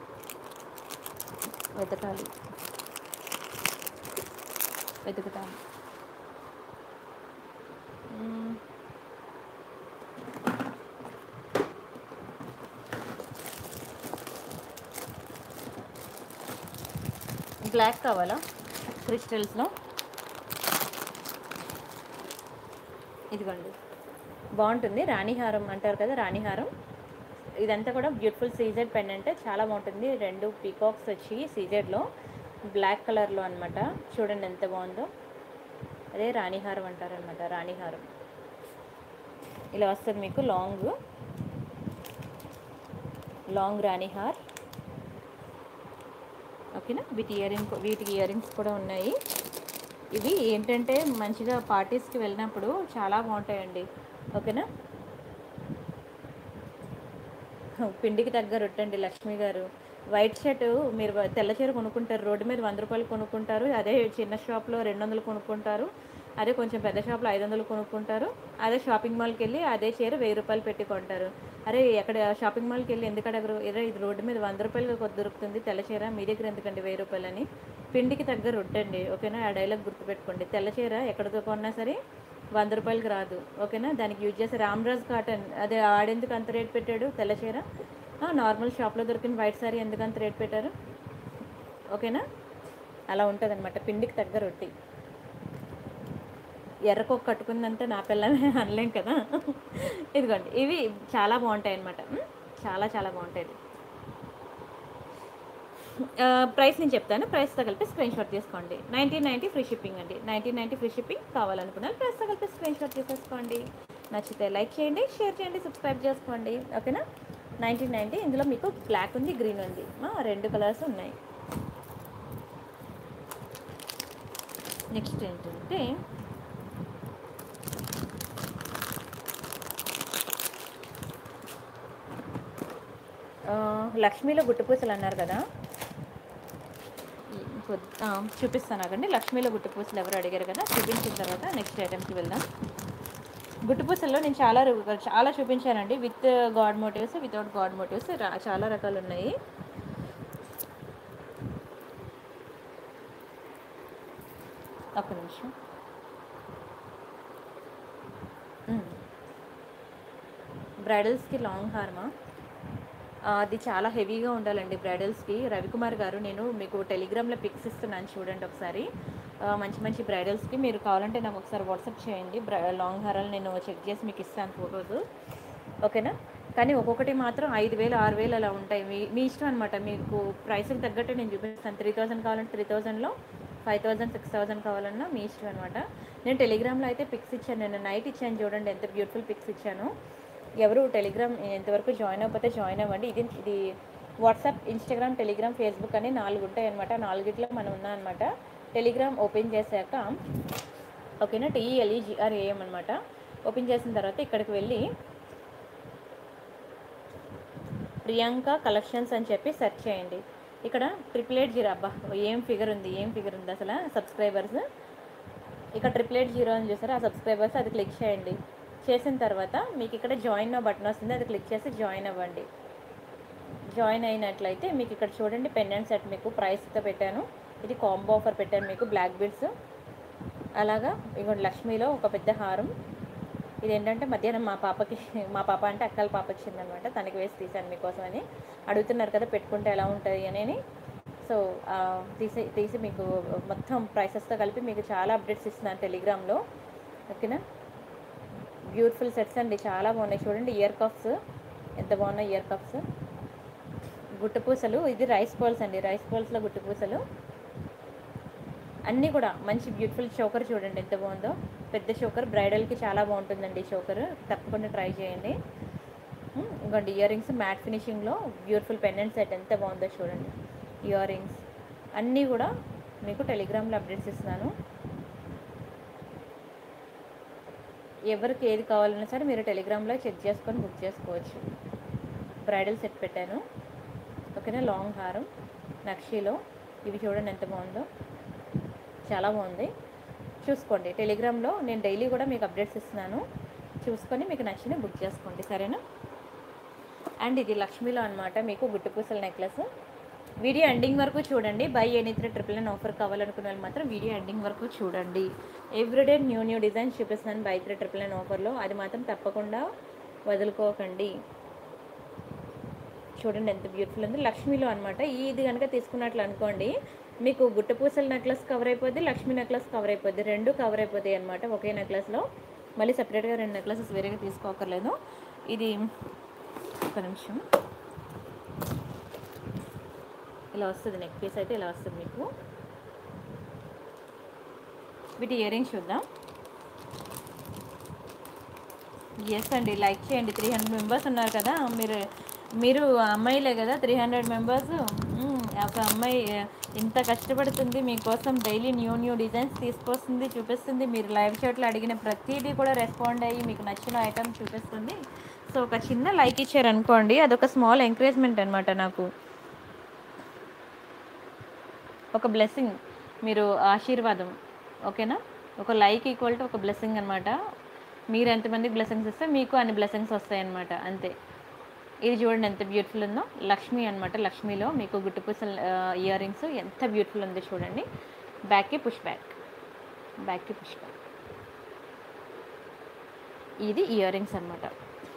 [SPEAKER 1] వెతకాలి వెతుకుతాను మ్మ్. బ్లాక్ కావాలా క్రిస్టల్స్లో ఇదిగోండి బాగుంటుంది రాణిహారం అంటారు కదా రాణిహారం ఇదంతా కూడా బ్యూటిఫుల్ సీజెడ్ పెండెంట్ చాలా బాగుంటుంది రెండు పీకాక్స్ వచ్చి సీజెడ్లో బ్లాక్ కలర్లో అన్నమాట చూడండి ఎంత బాగుందో అదే రాణిహారం అంటారనమాట రాణిహారం ఇలా వస్తుంది మీకు లాంగ్ లాంగ్ రాణిహార్ ఓకేనా వీటి ఇయరింగ్ వీటికి ఇయరింగ్స్ కూడా ఉన్నాయి ఇవి ఏంటంటే మంచిగా పార్టీస్కి వెళ్ళినప్పుడు చాలా బాగుంటాయండి ఓకేనా పిండికి తగ్గ రొట్టండి లక్ష్మి గారు వైట్ షర్ట్ మీరు తెల్ల చీర కొనుక్కుంటారు రోడ్డు మీద వంద రూపాయలు కొనుక్కుంటారు అదే చిన్న షాప్లో రెండు వందలు కొనుక్కుంటారు అదే కొంచెం పెద్ద షాప్లో ఐదు వందలు కొనుక్కుంటారు అదే షాపింగ్ మాల్కి వెళ్ళి అదే చీర వెయ్యి రూపాయలు పెట్టి కొంటారు అరే ఎక్కడ షాపింగ్ మాల్కి వెళ్ళి ఎందుకు అడగరు ఏదో ఇది రోడ్డు మీద వంద రూపాయలు కొద్ది దొరుకుతుంది తెల్ల చీర మీ దగ్గర ఎందుకండి వెయ్యి రూపాయలని పిండికి తగ్గ రొట్టండి ఓకేనా ఆ డైలాగ్ గుర్తుపెట్టుకోండి తెల్ల చీర ఎక్కడికి కొన్నా సరే వంద రూపాయలకి రాదు ఓకేనా దానికి యూజ్ చేసే రామ్రాజ్ కాటన్ అదే ఆడెందుకు అంత రేట్ పెట్టాడు తెల్ల చీర ఆ, నార్మల్ షాప్లో దొరికిన వైట్ సారీ ఎందుకు అంత రేట్ పెట్టారు ఓకేనా అలా ఉంటుంది అనమాట పిండికి తగ్గ రొట్టి ఎర్రకొక్క కట్టుకుందంటే నా పిల్లమే అనలేం కదా ఇదిగోండి ఇవి చాలా బాగుంటాయి అనమాట చాలా చాలా బాగుంటాయి ఆ, ప్రైస్ నేను చెప్తాను ప్రైస్తో కలిపి స్క్రీన్ షాట్ తీసుకోండి నైన్టీన్ నైంటీ ఫ్రీ షిప్పింగ్ అండి నైన్టీన్ నైంటీ ఫ్రీ షిప్పింగ్ కావాలనుకున్నారు ప్రైస్తో కలిపి స్క్రీన్ షాట్ తీసేసుకోండి నచ్చితే లైక్ చేయండి షేర్ చేయండి సబ్స్క్రైబ్ చేసుకోండి ఓకేనా నైన్టీన్ నైంటీ ఇందులో మీకు బ్లాక్ ఉంది గ్రీన్ ఉంది ఆ, రెండు కలర్స్ ఉన్నాయి నెక్స్ట్ ఏంటంటే ఆ, లక్ష్మీలో గుట్టుపూసలు అన్నారు కదా కొద్- ఆ, చూపిస్తాను ఆగండి లక్ష్మీలో గుట్టుపూసలు ఎవరు అడిగారు కదా చూపించిన తర్వాత నెక్స్ట్ ఐటమ్కి వెళ్దాం గుట్టుపూసల్లో నేను చాలా రు- చాలా చూపించానండి with god motives without god motives చాలా రకాలు ఉన్నాయి ఒక్క నిమిషం బ్రైడల్స్కి లాంగ్ హార్మా ఆ, అది చాలా హెవీగా ఉండాలండి బ్రైడల్స్కి రవికుమార్ గారు నేను మీకు టెలిగ్రామ్లో పిక్స్ ఇస్తున్నాను చూడండి ఒకసారి ఆ, మంచి మంచి బ్రైడల్స్కి మీరు కావాలంటే నాకు ఒకసారి వాట్సాప్ చేయండి బ్రై లాంగ్ హారాలు నేను చెక్ చేసి మీకు ఇస్తాను ఫొటోస్ ఓకేనా కానీ ఒక్కొక్కటి మాత్రం ఐదు వేలు ఆరు వేలు అలా ఉంటాయి మీ మీ ఇష్టం అనమాట మీకు ప్రైస్కి తగ్గట్టు నేను చూపిస్తాను త్రీ థౌసండ్ కావాలంటే త్రీ థౌసండ్లో ఫైవ్ థౌసండ్ సిక్స్ థౌసండ్ కావాలన్నా మీ ఇష్టం అనమాట నేను టెలిగ్రామ్లో అయితే పిక్స్ ఇచ్చాను నేను నైట్ ఇచ్చాను చూడండి ఎంత బ్యూటిఫుల్ పిక్స్ ఇచ్చాను ఎవరు టెలిగ్రామ్ ఎంతవరకు జాయిన్ అవ్వకపోతే జాయిన్ అవ్వండి ఇది ఇది వాట్సాప్ ఇన్స్టాగ్రామ్ టెలిగ్రామ్ ఫేస్బుక్ అని నాలుగు ఉంటాయి అనమాట నాలుగిట్లో మనం ఉన్నాం అనమాట టెలిగ్రామ్ ఓపెన్ చేశాక ఓకేనా టీఈఎల్ఈజిఆర్ఏఎం అనమాట ఓపెన్ చేసిన తర్వాత ఇక్కడికి వెళ్ళి ప్రియాంక కలెక్షన్స్ అని చెప్పి సెర్చ్ చేయండి ఇక్కడ ట్రిపుల్ ఎయిట్ జీరో అబ్బా ఏం ఫిగర్ ఉంది ఏం ఫిగర్ ఉంది అసలు సబ్స్క్రైబర్స్ ఇక్కడ ట్రిపుల్ ఎయిట్ జీరో అని చూసారు ఆ సబ్స్క్రైబర్స్ అది క్లిక్ చేయండి చేసిన తర్వాత మీకు ఇక్కడ జాయిన్ బటన్ వస్తుంది అది క్లిక్ చేసి జాయిన్ అవ్వండి జాయిన్ అయినట్లయితే మీకు ఇక్కడ చూడండి పెండెంట్ సెట్ మీకు ప్రైస్తో పెట్టాను ఇది కాంబో ఆఫర్ పెట్టాను మీకు బ్లాక్ బిడ్స్ అలాగా ఇగోండి లక్ష్మీలో ఒక పెద్ద హారం ఇది ఏంటంటే మధ్యాహ్నం మా పాపకి మా పాప అంటే అక్కల పాప వచ్చిందనమాట తనకి వేసి తీసాను మీకోసం అని అడుగుతున్నారు కదా పెట్టుకుంటే ఎలా ఉంటుంది అని సో ఆ, తీసి తీసి మీకు మొత్తం ప్రైసెస్తో కలిపి మీకు చాలా అప్డేట్స్ ఇస్తున్నాను టెలిగ్రామ్లో ఓకేనా బ్యూటిఫుల్ సెట్స్ అండి చాలా బాగున్నాయి చూడండి ఇయర్ కప్స్ ఎంత బాగున్నాయి ఇయర్ కప్స్ గుట్టపూసలు ఇది రైస్ బాల్స్ అండి రైస్ బాల్స్లో గుట్టపూసలు అన్నీ కూడా మంచి బ్యూటిఫుల్ చోకర్ చూడండి ఎంత బాగుందో పెద్ద చోకర్ బ్రైడల్కి చాలా బాగుంటుందండి ఈ చోకర్ తప్పకుండా ట్రై చేయండి ఉమ్, ఇంకోండి ఇయర్ రింగ్స్ మ్యాట్ ఫినిషింగ్లో బ్యూటిఫుల్ పెండెంట్ సెట్ ఎంత బాగుందో చూడండి ఇయర్ రింగ్స్ అన్నీ కూడా మీకు టెలిగ్రామ్లో అప్డేట్స్ ఇస్తున్నాను ఎవరికి ఏది కావాలన్నా సరే మీరు టెలిగ్రామ్లో చెక్ చేసుకొని బుక్ చేసుకోవచ్చు బ్రైడల్ సెట్ పెట్టాను ఓకేనా లాంగ్ హారం నక్షీలో ఇవి చూడండి ఎంత బాగుందో చాలా బాగుంది చూసుకోండి టెలిగ్రామ్లో నేను డైలీ కూడా మీకు అప్డేట్స్ ఇస్తున్నాను చూసుకొని మీకు నచ్చిన బుక్ చేసుకోండి సరేనా అండ్ ఇది లక్ష్మీలో అనమాట మీకు గుట్టుపూసల నెక్లెస్ వీడియో ఎండింగ్ వరకు చూడండి buy any three triple nine offer కావాలనుకున్న వాళ్ళు మాత్రం వీడియో ఎండింగ్ వరకు చూడండి ఎవ్రీడే న్యూ న్యూ డిజైన్స్ చూపిస్తున్నాను బై త్రీ ట్రిపుల్ నైన్ ఆఫర్లో అది మాత్రం తప్పకుండా వదులుకోకండి చూడండి ఎంత బ్యూటిఫుల్ ఉంది లక్ష్మీలో అనమాట ఇది కనుక తీసుకున్నట్లు అనుకోండి మీకు గుట్టపూసల నెక్లెస్ కవర్ అయిపోద్ది లక్ష్మీ నెక్లెస్ కవర్ అయిపోద్ది రెండు కవర్ అయిపోతాయి అనమాట ఒకే నెక్లెస్లో మళ్ళీ సపరేట్గా రెండు నెక్లెసెస్ వేరేగా తీసుకోకర్లేదు ఇది ఒక నిమిషం ఇలా వస్తుంది నెక్ పీస్ అయితే ఇలా వస్తుంది మీకు వీటి ఇయర్ రింగ్స్ చూద్దాం ఎస్ అండి లైక్ చేయండి త్రీ హండ్రెడ్ మెంబర్స్ ఉన్నారు కదా మీరు మీరు అమ్మాయిలే కదా త్రీ హండ్రెడ్ మెంబర్స్ ఒక అమ్మాయి ఆ, ఇంత కష్టపడుతుంది మీకోసం డైలీ న్యూ న్యూ డిజైన్స్ తీసుకొస్తుంది చూపిస్తుంది మీరు లైవ్ షాట్లో అడిగిన ప్రతిదీ కూడా రెస్పాండ్ అయ్యి మీకు నచ్చిన ఐటమ్ చూపిస్తుంది సో ఒక చిన్న లైక్ ఇచ్చారనుకోండి అదొక స్మాల్ ఎంకరేజ్మెంట్ అనమాట నాకు ఒక బ్లెస్సింగ్ మీరు ఆశీర్వాదం ఓకేనా ఒక లైక్ ఈక్వల్ టు ఒక బ్లెస్సింగ్ అనమాట మీరు ఎంతమందికి బ్లెస్సింగ్స్ ఇస్తే మీకు అన్ని బ్లెస్సింగ్స్ వస్తాయి అనమాట అంతే ఇది చూడండి ఎంత బ్యూటిఫుల్ ఉందో లక్ష్మి అనమాట లక్ష్మిలో మీకు గుట్టుపూసల ఇయర్ రింగ్స్ ఎంత బ్యూటిఫుల్ ఉందో చూడండి బ్యాక్కి పుష్ బ్యాక్ బ్యాక్కి పుష్ బ్యాక్ ఇది ఇయర్ రింగ్స్ అనమాట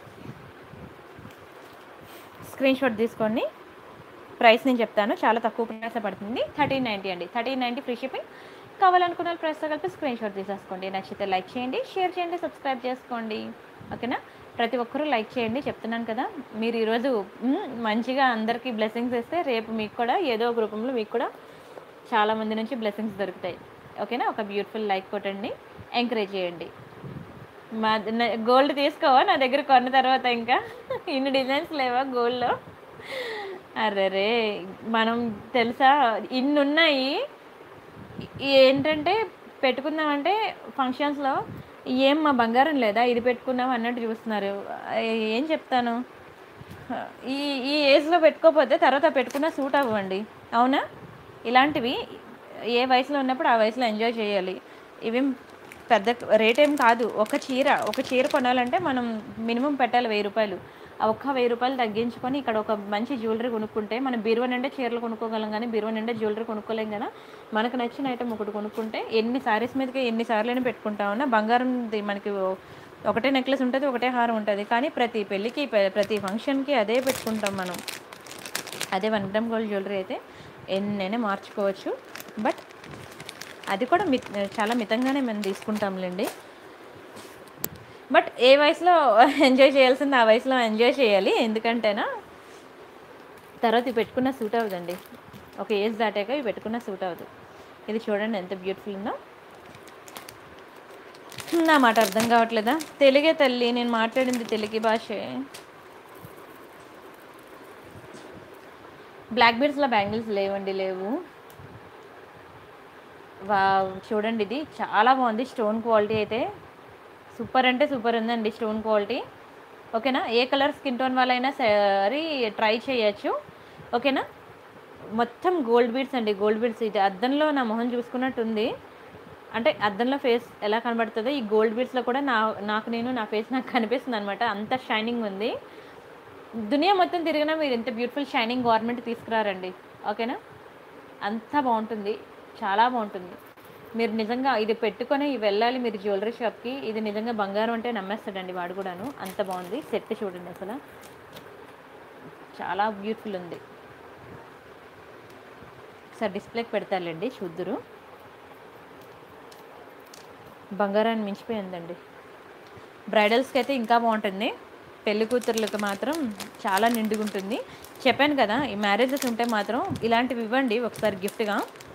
[SPEAKER 1] స్క్రీన్ షాట్ తీసుకోండి ప్రైస్ నేను చెప్తాను చాలా తక్కువ ప్రైస్ పడుతుంది థర్టీన్ నైంటీ అండి థర్టీన్ నైంటీ ఫ్రీ షిప్పింగ్ కావాలనుకున్న ప్రైస్తో కలిపి స్క్రీన్ షాట్ తీసేసుకోండి నచ్చితే లైక్ చేయండి షేర్ చేయండి సబ్స్క్రైబ్ చేసుకోండి ఓకేనా ప్రతి ఒక్కరూ లైక్ చేయండి చెప్తున్నాను కదా మీరు ఈరోజు మ్, మంచిగా అందరికీ బ్లెస్సింగ్స్ ఇస్తే రేపు మీకు కూడా ఏదో ఒక రూపంలో మీకు కూడా చాలా మంది నుంచి బ్లెస్సింగ్స్ దొరుకుతాయి ఓకేనా ఒక బ్యూటిఫుల్ లైక్ కొట్టండి ఎంకరేజ్ చేయండి మా గోల్డ్ తీసుకోవా నా దగ్గర కొన్న తర్వాత ఇంకా ఇన్ని డిజైన్స్ లేవా గోల్డ్లో అరే మనం తెలుసా ఇన్ని ఉన్నాయి ఈ- ఏంటంటే పెట్టుకుందామంటే ఫంక్షన్స్లో ఏం మా బంగారం లేదా ఇది పెట్టుకున్నాం అన్నట్టు చూస్తున్నారు ఏ- ఏం చెప్తాను ఈ ఈ ఏజ్లో పెట్టుకోకపోతే తర్వాత పెట్టుకున్న సూట్ అవ్వండి అవునా ఇలాంటివి ఏ వయసులో ఉన్నప్పుడు ఆ వయసులో ఎంజాయ్ చేయాలి ఇవేం పెద్ద రేట్ ఏం కాదు ఒక చీర ఒక చీర కొనాలంటే మనం మినిమం పెట్టాలి వెయ్యి రూపాయలు ఆ ఒక్క వెయ్యి రూపాయలు తగ్గించుకొని ఇక్కడ ఒక మంచి జ్యువెలరీ కొనుక్కుంటే మనం బీరువా నిండా చీరలు కొనుక్కోగలం కానీ బీరువా నిండా జ్యువెలరీ కొనుక్కోలేం కదా మనకు నచ్చిన ఐటమ్ ఒకటి కొనుక్కుంటే ఎన్ని సారీస్ మీదకి ఎన్ని సార్లైనా పెట్టుకుంటామన్నా బంగారం మనకి ఓ- ఒకటే నెక్లెస్ ఉంటుంది ఒకటే హారం ఉంటుంది కానీ ప్రతి పెళ్ళికి పె- ప్రతి ఫంక్షన్కి అదే పెట్టుకుంటాం మనం అదే వన్ గ్రామ్ గోల్డ్ జ్యువెలరీ అయితే ఎన్నైనా మార్చుకోవచ్చు బట్ అది కూడా మిత్ చాలా మితంగానే మనం తీసుకుంటాంలేండి బట్ ఏ వయసులో ఎంజాయ్ చేయాల్సింది ఆ వయసులో ఎంజాయ్ చేయాలి ఎందుకంటేనా తర్వాత ఇవి పెట్టుకున్న సూట్ అవ్వదండి ఒక ఏజ్ దాటాక ఇవి పెట్టుకున్న సూట్ అవ్వదు ఇది చూడండి ఎంత బ్యూటిఫుల్ ఉందో నా మాట అర్థం కావట్లేదా తెలుగే తల్లి నేను మాట్లాడింది తెలుగు భాషే బ్లాక్ బీడ్స్లో బ్యాంగిల్స్ లేవండి లేవు వా చూడండి ఇది చాలా బాగుంది స్టోన్ క్వాలిటీ అయితే సూపర్ అంటే సూపర్ ఉందండి స్టోన్ క్వాలిటీ ఓకేనా ఏ కలర్ స్కిన్ టోన్ వాళ్ళైనా సరే ట్రై చేయొచ్చు ఓకేనా మొత్తం గోల్డ్ బీడ్స్ అండి గోల్డ్ బీడ్స్ ఇది అద్దంలో నా మొహం చూసుకున్నట్టు ఉంది అంటే అద్దంలో ఫేస్ ఎలా కనబడుతుందో ఈ గోల్డ్ బీడ్స్లో కూడా నా నాకు నేను నా ఫేస్ నాకు కనిపిస్తుంది అనమాట అంత షైనింగ్ ఉంది దునియా మొత్తం తిరిగినా మీరు ఇంత బ్యూటిఫుల్ షైనింగ్ గవర్నమెంట్ తీసుకురారండి ఓకేనా అంత బాగుంటుంది చాలా బాగుంటుంది మీరు నిజంగా ఇది పెట్టుకొని వెళ్ళాలి మీరు జ్యువెలరీ షాప్కి ఇది నిజంగా బంగారం అంటే నమ్మేస్తాడండి వాడు కూడాను అంత బాగుంది సెట్ చూడండి అసలు చాలా బ్యూటిఫుల్ ఉంది సార్ డిస్ప్లేకి పెడతారులేండి చూద్దురు బంగారాన్ని మించిపోయిందండి బ్రైడల్స్కి అయితే ఇంకా బాగుంటుంది పెళ్లి కూతుర్లకు మాత్రం చాలా నిండుగా ఉంటుంది చెప్పాను కదా ఈ మ్యారేజెస్ ఉంటే మాత్రం ఇలాంటివి ఇవ్వండి ఒకసారి గిఫ్ట్గా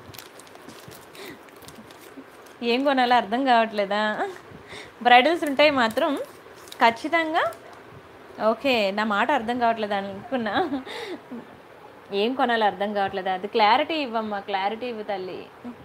[SPEAKER 1] ఏం కొనాలో అర్థం కావట్లేదా బ్రైడల్స్ ఉంటాయి మాత్రం ఖచ్చితంగా ఓకే నా మాట అర్థం కావట్లేదు అనుకున్నా ఏం కొనాలో అర్థం కావట్లేదు అది క్లారిటీ ఇవ్వమ్మా క్లారిటీ ఇవ్వు తల్లి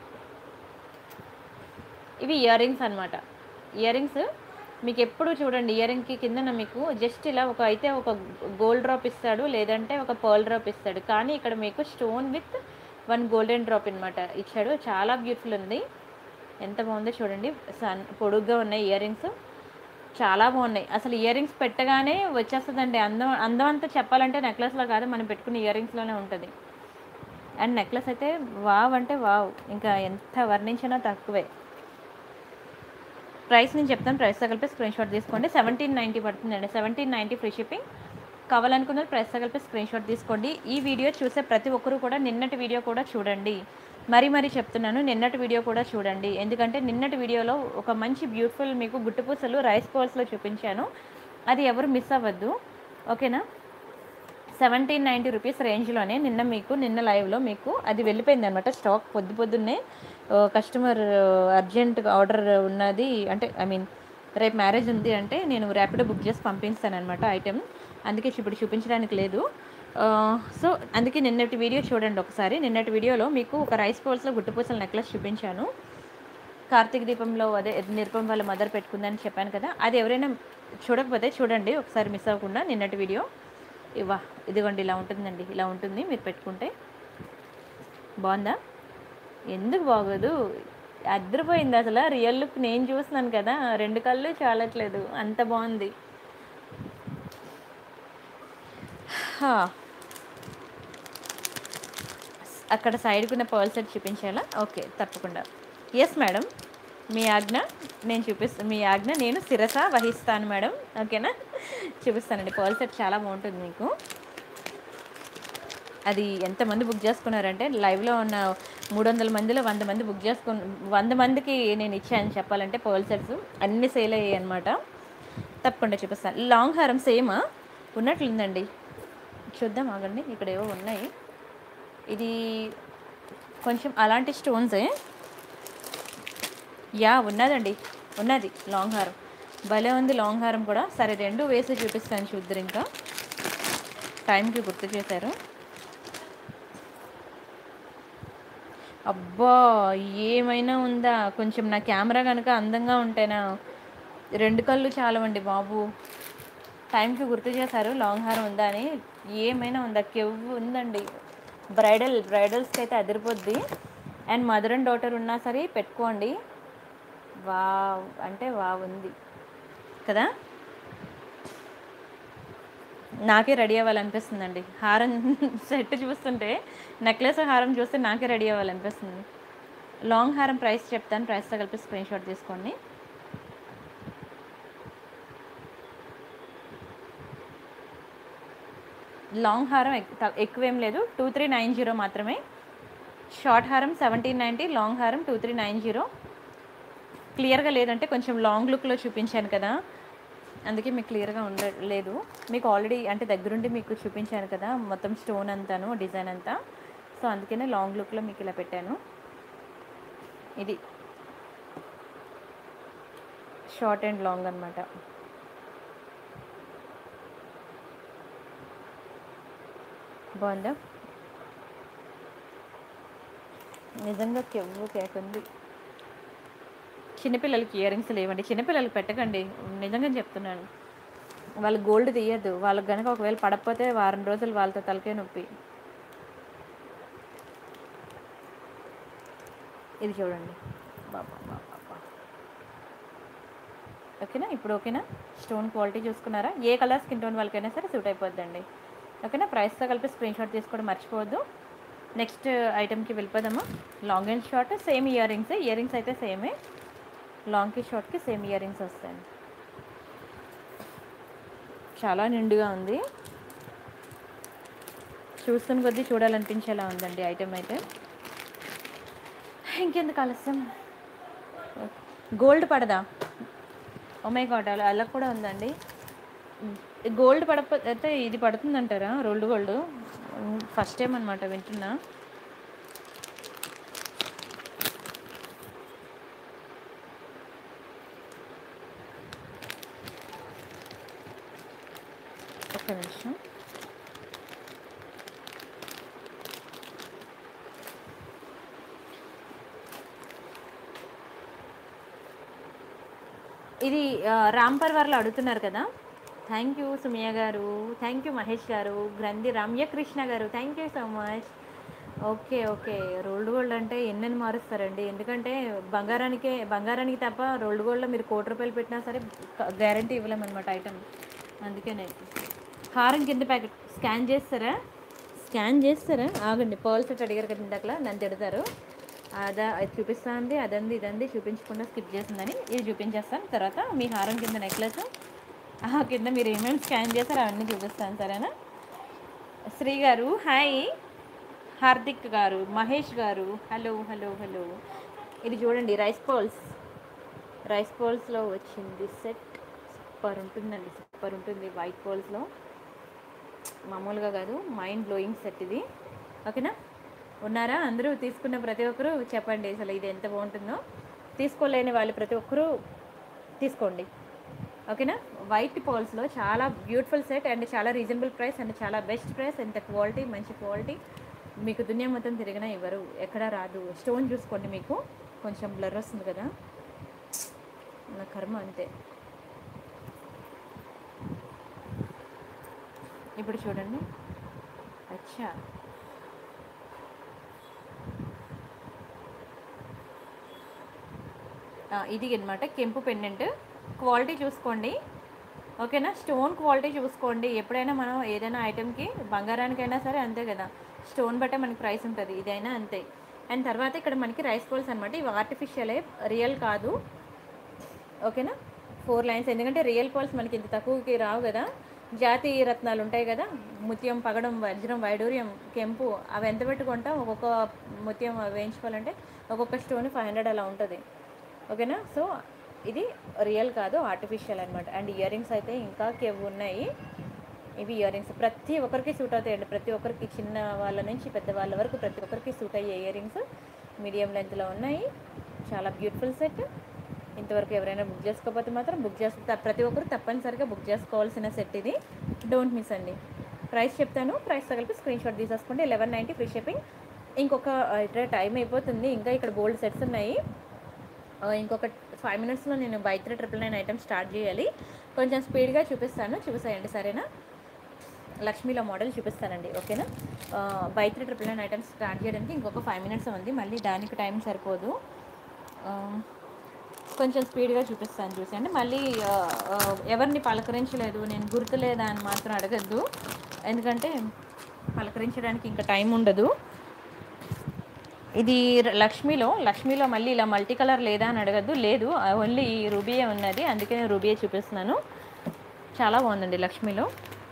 [SPEAKER 1] ఇవి ఇయర్ రింగ్స్ అనమాట ఇయర్ రింగ్స్ మీకు ఎప్పుడు చూడండి ఇయర్ రింగ్కి కిందన మీకు జస్ట్ ఇలా ఒక అయితే ఒక గోల్డ్ డ్రాప్ ఇస్తాడు లేదంటే ఒక పర్ల్ డ్రాప్ ఇస్తాడు కానీ ఇక్కడ మీకు stone with one golden drop అనమాట ఇచ్చాడు చాలా బ్యూటిఫుల్ ఉంది ఎంత బాగుందో చూడండి సన్ పొడుగ్గా ఉన్నాయి ఇయర్ రింగ్స్ చాలా బాగున్నాయి అసలు ఇయర్ రింగ్స్ పెట్టగానే వచ్చేస్తుందండి అందం అందం అంతా చెప్పాలంటే నెక్లెస్లో కాదు మనం పెట్టుకున్న ఇయర్ రింగ్స్లోనే ఉంటుంది అండ్ నెక్లెస్ అయితే వావ్ అంటే వావ్ ఇంకా ఎంత వర్ణించినా తక్కువే ప్రైస్ నేను చెప్తాను ప్రైస్తో కలిపి స్క్రీన్ షాట్ తీసుకోండి సెవెంటీన్ నైంటీ పడుతుందండి సెవెంటీన్ నైంటీ ఫ్రీ షిప్పింగ్ కావాలనుకున్న ప్రైస్తో కలిపి స్క్రీన్ షాట్ తీసుకోండి ఈ వీడియో చూసే ప్రతి ఒక్కరూ కూడా నిన్నటి వీడియో కూడా చూడండి మరీ మరీ చెప్తున్నాను నిన్నటి వీడియో కూడా చూడండి ఎందుకంటే నిన్నటి వీడియోలో ఒక మంచి బ్యూటిఫుల్ మీకు గుట్టుపూసలు రైస్ పర్స్లో చూపించాను అది ఎవరు మిస్ అవ్వద్దు ఓకేనా సెవెంటీన్ నైంటీ రూపీస్ రేంజ్లోనే నిన్న మీకు నిన్న లైవ్లో మీకు అది వెళ్ళిపోయింది అనమాట స్టాక్ పొద్దు పొద్దున్నే కస్టమర్ అర్జెంట్గా ఆర్డర్ ఉన్నది అంటే ఐ మీన్ రేపు మ్యారేజ్ ఉంది అంటే నేను ర్యాపిడో బుక్ చేసి పంపిస్తాను అనమాట ఐటెం అందుకే ఇప్పుడు చూపించడానికి లేదు సో అందుకే నిన్నటి వీడియో చూడండి ఒకసారి నిన్నటి వీడియోలో మీకు ఒక రైస్ పౌల్స్లో గుట్టుపూసల నెక్లెస్ చూపించాను కార్తీక దీపంలో అదే నిరుపం వాళ్ళ మదర్ పెట్టుకుందని చెప్పాను కదా అది ఎవరైనా చూడకపోతే చూడండి ఒకసారి మిస్ అవ్వకుండా నిన్నటి వీడియో ఇవా ఇదిగోండి ఇలా ఉంటుందండి ఇలా ఉంటుంది మీరు పెట్టుకుంటే బాగుందా ఎందుకు బాగోదు అద్దరిపోయింది అసలు రియల్ లుక్ నేను చూస్తున్నాను కదా రెండు కళ్ళు చాలట్లేదు అంత బాగుంది హా. అక్కడ సైడ్కున్న పర్ల్ సెట్ చూపించాలా ఓకే తప్పకుండా ఎస్ మేడం మీ ఆజ్ఞ నేను చూపిస్తాను మీ ఆజ్ఞ నేను శిరస వహిస్తాను మేడం ఓకేనా చూపిస్తానండి పర్ల్ సెట్ చాలా బాగుంటుంది మీకు అది ఎంతమంది బుక్ చేసుకున్నారంటే లైవ్లో ఉన్న మూడు వందల మందిలో వంద మంది బుక్ చేసుకుని వంద మందికి నేను ఇచ్చాను చెప్పాలంటే పర్ల్ సెట్స్ అన్ని సేల్ అయ్యాయి అనమాట తప్పకుండా చూపిస్తాను లాంగ్ హారం సేమ్ ఉన్నట్లుందండి చూద్దాం ఆగండి ఇక్కడ ఏవో ఉన్నాయి ఇది కొంచెం అలాంటి స్టోన్సే యా ఉన్నదండి ఉన్నది లాంగ్ హారం భలే ఉంది లాంగ్ హారం కూడా సరే రెండు వేసి చూపిస్తాను చూద్దరు ఇంకా టైంకి గుర్తు చేశారు అబ్బా ఏమైనా ఉందా కొంచెం నా కెమెరా కనుక అందంగా ఉంటేనా రెండు కళ్ళు చాలవండి బాబు టైంకి గుర్తు చేశారు లాంగ్ హార్ ఉందా అని ఏమైనా ఉందా కెవ్వు ఉందండి బ్రైడల్ బ్రైడల్స్కి అయితే అదిరిపోద్ది అండ్ మదర్ అండ్ డాటర్ ఉన్నా సరే పెట్టుకోండి వావ్ అంటే వావ్ ఉంది కదా నాకే రెడీ అవ్వాలనిపిస్తుందండి హారం సెట్ చూస్తుంటే నెక్లెస్ హారం చూస్తే నాకే రెడీ అవ్వాలనిపిస్తుంది లాంగ్ హారం ప్రైస్ చెప్తాను ప్రైస్తో కలిపి స్క్రీన్ షాట్ తీసుకోండి లాంగ్ హారం ఎక్- త- ఎక్కువేం లేదు టూ త్రీ నైన్ జీరో మాత్రమే షార్ట్ హారం సెవెంటీన్ నైంటీ లాంగ్ హారం టూ త్రీ నైన్ జీరో క్లియర్గా లేదంటే కొంచెం లాంగ్ లుక్లో చూపించాను కదా అందుకే మీకు క్లియర్గా ఉండ లేదు మీకు ఆల్రెడీ అంటే దగ్గరుండి మీకు చూపించాను కదా మొత్తం స్టోన్ అంతాను డిజైన్ అంతా సో అందుకనే లాంగ్ లుక్లో మీకు ఇలా పెట్టాను ఇది షార్ట్ అండ్ లాంగ్ అనమాట బాగుందా నిజంగా కెవ్వు కేక్ ఉంది చిన్నపిల్లలకి ఇయర్ రింగ్స్ లేవండి చిన్నపిల్లలకి పెట్టకండి నిజంగా చెప్తున్నాను వాళ్ళు గోల్డ్ తీయద్దు వాళ్ళకి కనుక ఒకవేళ పడకపోతే వారం రోజులు వాళ్ళతో తలకే నొప్పి ఇది చూడండి బాబా బాబా బాబా. ఓకేనా ఇప్పుడు ఓకేనా స్టోన్ క్వాలిటీ చూసుకున్నారా ఏ కలర్ స్కిన్ టోన్ వాళ్ళకైనా సరే సూట్ అయిపోద్దండి ఓకేనా ప్రైస్తో కలిపి స్క్రీన్ షాట్ తీసుకోవడం మర్చిపోవద్దు నెక్స్ట్ ఐటెంకి వెళ్ళిపోదామా long and short same ear rings ear rings అయితే సేమే లాంగ్కి షార్ట్కి సేమ్ ఇయర్ రింగ్స్ వస్తాయి చాలా నిండుగా ఉంది చూస్తున్న కొద్దీ చూడాలనిపించేలా ఉందండి ఐటెం అయితే ఇంకెందుకు ఆలస్యం గోల్డ్ పడదా ఒమే గాడ్ అలా అలా కూడా ఉందండి గోల్డ్ పడకపోతే ఇది పడుతుందంటారా రోల్డ్ గోల్డ్ ఫస్ట్ టైం అనమాట వింటున్నా ఒక్క నిమిషం ఇది ఆ, రాంపర్ వారిలో అడుగుతున్నారు కదా థ్యాంక్ యూ సుమియ గారు థ్యాంక్ యూ మహేష్ గారు గ్రంథి రమ్యకృష్ణ గారు thank you so much okay okay rolled gold అంటే ఎన్నని మారుస్తారండి ఎందుకంటే బంగారానికే బంగారానికి తప్ప రోల్డ్ గోల్డ్లో మీరు కోటి రూపాయలు పెట్టినా సరే గ్యారంటీ ఇవ్వలేమన్నమాట ఐటమ్ అందుకనే హారం కింద ప్యాకెట్ స్కాన్ చేస్తారా స్కాన్ చేస్తారా ఆగండి పర్ల్ సెట్ అడిగారు కదా ఇందాకలా నన్ను తిడతారు అదా అది చూపిస్తానండి అదంది ఇదంది చూపించకుండా స్కిప్ చేసిందని ఇది చూపించేస్తాను తర్వాత మీ హారం కింద నెక్లెస్ ఆ కింద మీరు ఏమేమి స్కాన్ చేస్తారో అవన్నీ చూపిస్తాను సరేనా శ్రీ గారు హాయ్ హార్దిక్ గారు మహేష్ గారు హలో హలో హలో ఇది చూడండి రైస్ పర్ల్స్ రైస్ పర్ల్స్లో వచ్చింది సెట్ సూపర్ ఉంటుందండి సూపర్ ఉంటుంది వైట్ పర్ల్స్లో మామూలుగా కాదు మైండ్ బ్లోయింగ్ సెట్ ఇది ఓకేనా ఉన్నారా అందరూ తీసుకున్న ప్రతి ఒక్కరూ చెప్పండి అసలు ఇది ఎంత బాగుంటుందో తీసుకోలేని వాళ్ళు ప్రతి ఒక్కరూ తీసుకోండి ఓకేనా వైట్ పర్ల్స్లో చాలా బ్యూటిఫుల్ సెట్ అండ్ చాలా రీజనబుల్ ప్రైస్ అండ్ చాలా బెస్ట్ ప్రైస్ ఎంత క్వాలిటీ మంచి క్వాలిటీ మీకు దునియా మొత్తం తిరిగినా ఇవ్వరు ఎక్కడా రాదు స్టోన్ చూసుకోండి మీకు కొంచెం బ్లర్ వస్తుంది కదా నా కర్మ అంతే ఇప్పుడు చూడండి అచ్చా ఆ, ఇది అనమాట కెంపు పెండెంట్ క్వాలిటీ చూసుకోండి ఓకేనా స్టోన్ క్వాలిటీ చూసుకోండి ఎప్పుడైనా మనం ఏదైనా ఐటెంకి బంగారానికైనా సరే అంతే కదా స్టోన్ బట్టే మనకి ప్రైస్ ఉంటుంది ఇదైనా అంతే అండ్ తర్వాత ఇక్కడ మనకి రైస్ పోల్స్ అనమాట ఇవి ఆర్టిఫిషియలే రియల్ కాదు ఓకేనా ఫోర్ లైన్స్ ఎందుకంటే రియల్ పర్ల్స్ మనకి ఇంత తక్కువకి రావు కదా జాతి రత్నాలు ఉంటాయి కదా ముత్యం పగడం వజ్రం వైడూర్యం కెంపు అవి ఎంత పెట్టుకుంటాం ఒక్కొక్క ముత్యం వేయించుకోవాలంటే ఒక్కొక్క స్టోన్ ఫైవ్ హండ్రెడ్ అలా ఉంటుంది ఓకేనా సో ఇది రియల్ కాదు ఆర్టిఫిషియల్ అనమాట అండ్ ఇయర్ రింగ్స్ అయితే ఇంకా కెవ్వు ఉన్నాయి ఇవి ఇయర్ రింగ్స్ ప్రతి ఒక్కరికి సూట్ అవుతాయండి ప్రతి ఒక్కరికి చిన్న వాళ్ళ నుంచి పెద్ద వాళ్ళ వరకు ప్రతి ఒక్కరికి సూట్ అయ్యే ఇయర్ రింగ్స్ మీడియం లెంత్లో ఉన్నాయి చాలా బ్యూటిఫుల్ సెట్ ఇంతవరకు ఎవరైనా బుక్ చేసుకోకపోతే మాత్రం బుక్ చేస్తే ప్రతి ఒక్కరు తప్పనిసరిగా బుక్ చేసుకోవాల్సిన సెట్ ఇది డోంట్ మిస్ అండి ప్రైస్ చెప్తాను ప్రైస్ కలిపి స్క్రీన్ షాట్ తీసేసుకోండి లెవెన్ నైంటీ ఫ్రీ షిప్పింగ్ ఇంకొక ఇట్లా టైం అయిపోతుంది ఇంకా ఇక్కడ బోల్డ్ సెట్స్ ఉన్నాయి ఆ, ఇంకొక ఫైవ్ మినిట్స్లో నేను buy three triple nine item start చేయాలి కొంచెం స్పీడ్గా చూపిస్తాను చూసేయండి సరేనా లక్ష్మీలో మోడల్ చూపిస్తానండి ఓకేనా buy three triple nine items start చేయడానికి ఇంకొక ఫైవ్ మినిట్స్ ఉంది మళ్ళీ దానికి టైం సరిపోదు ఆ, కొంచెం స్పీడ్గా చూపిస్తాను చూసండి మళ్ళీ ఆ, ఆ, ఎవరిని పలకరించలేదు నేను గుర్తులేదా అని మాత్రం అడగద్దు ఎందుకంటే పలకరించడానికి ఇంకా టైం ఉండదు ఇది ర- లక్ష్మిలో లక్ష్మిలో మళ్ళీ ఇలా మల్టీ కలర్ లేదా అని అడగద్దు లేదు ఓన్లీ రూబీయే ఉన్నది అందుకే నేను రూబీయే చూపిస్తున్నాను చాలా బాగుందండి లక్ష్మిలో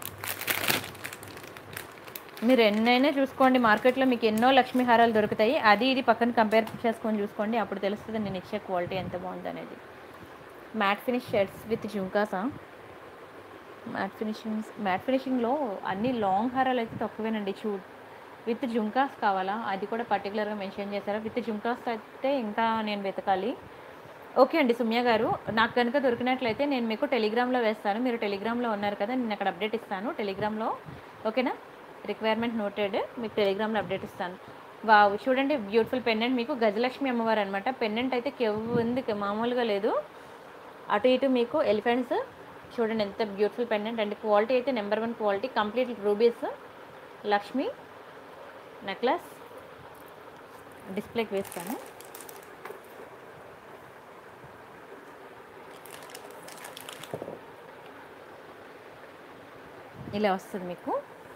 [SPEAKER 1] మీరు ఎన్నైనా చూసుకోండి మార్కెట్లో మీకు ఎన్నో లక్ష్మీ హారాలు దొరుకుతాయి అది ఇది పక్కన కంపేర్ చేసుకొని చూసుకోండి అప్పుడు తెలుస్తుంది నేను ఇచ్చే క్వాలిటీ ఎంత బాగుంది అనేది మ్యాట్ ఫినిష్ షర్ట్స్ విత్ జుంకాసా మ్యాట్ ఫినిషింగ్ మ్యాట్ ఫినిషింగ్లో అన్ని లాంగ్ హారాలు అయితే తక్కువేనండి చూ విత్ జుంకాస్ కావాలా అది కూడా పర్టికులర్గా మెన్షన్ చేశారా విత్ జుంకాస్ అయితే ఇంకా నేను వెతకాలి ఓకే అండి సుమ్య గారు నాకు కనుక దొరికినట్లయితే నేను మీకు టెలిగ్రామ్లో వేస్తాను మీరు టెలిగ్రామ్లో ఉన్నారు కదా నేను అక్కడ అప్డేట్ ఇస్తాను టెలిగ్రామ్లో ఓకేనా రిక్వైర్మెంట్ నోటెడ్ మీకు టెలిగ్రామ్లో అప్డేట్ ఇస్తాను వావ్ చూడండి బ్యూటిఫుల్ పెండెంట్ మీకు గజలక్ష్మి అమ్మవారు అనమాట పెండెంట్ అయితే కెవ్వు ఉంది మామూలుగా లేదు అటు ఇటు మీకు ఎలిఫెంట్స్ చూడండి ఎంత బ్యూటిఫుల్ పెండెంట్ అండ్ క్వాలిటీ అయితే number one quality complete rubies Lakshmi necklace డిస్ప్లేకి వేస్తాను ఇలా వస్తుంది మీకు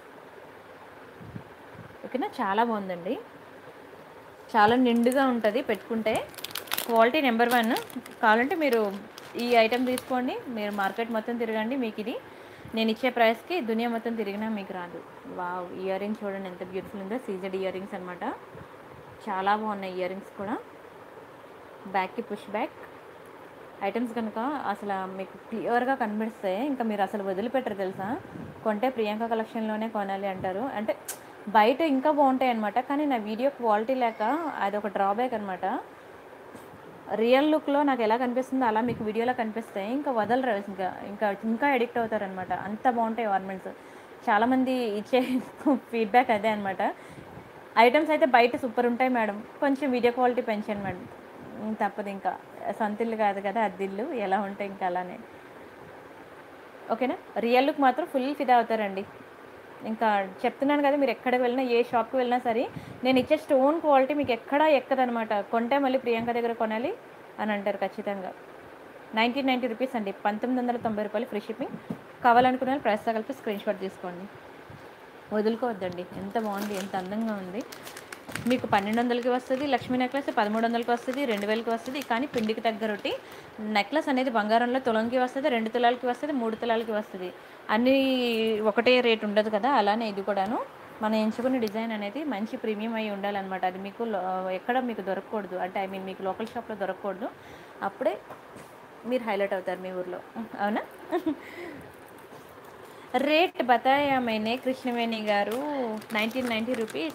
[SPEAKER 1] ఓకేనా చాలా బాగుందండి చాలా నిండుగా ఉంటుంది పెట్టుకుంటే క్వాలిటీ నెంబర్ వన్ కావాలంటే మీరు ఈ ఐటెం తీసుకోండి మీరు మార్కెట్ మొత్తం తిరగండి మీకు ఇది నేను ఇచ్చే ప్రైస్కి దునియా మొత్తం తిరిగినా మీకు రాదు వావ్ ఇయర్ రింగ్స్ చూడండి ఎంత బ్యూటిఫుల్ ఉందో సీజెడ్ ఇయర్ రింగ్స్ అనమాట చాలా బాగున్నాయి ఇయర్ రింగ్స్ కూడా బ్యాక్కి పుష్ బ్యాక్ ఐటమ్స్ కనుక అసలు మీకు క్లియర్గా కనిపిస్తాయి ఇంకా మీరు అసలు వదిలిపెట్టరు తెలుసా కొంటే ప్రియాంక కలెక్షన్లోనే కొనాలి అంటారు అంటే బయట ఇంకా బాగుంటాయి అనమాట కానీ నా వీడియో క్వాలిటీ లేక అది ఒక డ్రాబ్యాక్ అనమాట రియల్ లుక్లో నాకు ఎలా కనిపిస్తుందో అలా మీకు వీడియోలో కనిపిస్తాయి ఇంకా వదలరు ఇంకా ఇంకా ఇంకా ఎడిక్ట్ అవుతారనమాట అంత బాగుంటాయి ఆర్నమెంట్స్ చాలామంది ఇచ్చే ఫీడ్బ్యాక్ అదే అనమాట ఐటమ్స్ అయితే బయట సూపర్ ఉంటాయి మేడం కొంచెం వీడియో క్వాలిటీ పెంచండి మేడం ఉమ్, తప్పదు ఇంకా సొంత ఇల్లు కాదు కదా అద్దిల్లు ఎలా ఉంటాయి ఇంకా అలానే ఓకేనా రియల్ లుక్ మాత్రం ఫుల్ ఫిదా అవుతారండి ఇంకా చెప్తున్నాను కదా మీరు ఎక్కడికి వెళ్ళినా ఏ షాప్కి వెళ్ళినా సరే నేను ఇచ్చే స్టోన్ క్వాలిటీ మీకు ఎక్కడా ఎక్కదనమాట కొంటే మళ్ళీ ప్రియాంక దగ్గర కొనాలి అని అంటారు ఖచ్చితంగా నైన్టీన్ నైంటీ రూపీస్ అండి పంతొమ్మిది వందల తొంభై రూపాయలు ఫ్రీ షిప్పింగ్ కావాలనుకునే వాళ్ళు ప్రైస్తో కలిపి స్క్రీన్ షాట్ తీసుకోండి వదులుకోవద్దండి ఎంత బాగుంది ఎంత అందంగా ఉంది మీకు పన్నెండు వందలకి వస్తుంది లక్ష్మీ నెక్లెస్ పదమూడు వందలకి వస్తుంది రెండు వేలకి వస్తుంది కానీ పిండికి తగ్గరొట్టి నెక్లెస్ అనేది బంగారంలో తులంకి వస్తుంది రెండు తులాలకి వస్తుంది మూడు తులాలకి వస్తుంది అన్నీ ఒకటే రేట్ ఉండదు కదా అలానే ఇది కూడాను మనం ఎంచుకున్న డిజైన్ అనేది మంచి ప్రీమియం అయి ఉండాలన్నమాట అది మీకు లో- ఎక్కడ మీకు దొరకకూడదు అంటే ఐ మీన్ మీకు లోకల్ షాప్లో దొరకకూడదు అప్పుడే మీరు హైలైట్ అవుతారు మీ ఊర్లో అవునా రేట్ బతాయా మైనే కృష్ణవేణి గారు నైన్టీన్ నైంటీ రూపీస్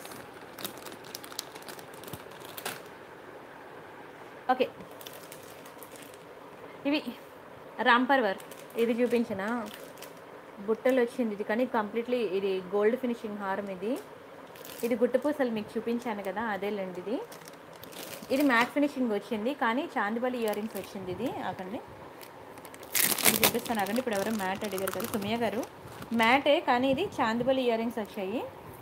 [SPEAKER 1] ఓకే ఇవి రాంపర్ వర్క్ ఇది చూపించిన బుట్టలు వచ్చింది ఇది కానీ కంప్లీట్లీ ఇది గోల్డ్ ఫినిషింగ్ హారం ఇది ఇది గుట్టపూసలు మీకు చూపించాను కదా అదేలేండి ఇది ఇది మ్యాట్ ఫినిషింగ్ వచ్చింది కానీ చాందిబలి ఇయర్ రింగ్స్ వచ్చింది ఇది ఆకండి ఇది చూపిస్తాను ఆగండి ఇప్పుడు ఎవరో మ్యాట్ అడిగారు కదా సుమయ్య గారు మ్యాటే కానీ ఇది చాందిబలి ఇయర్ రింగ్స్ వచ్చాయి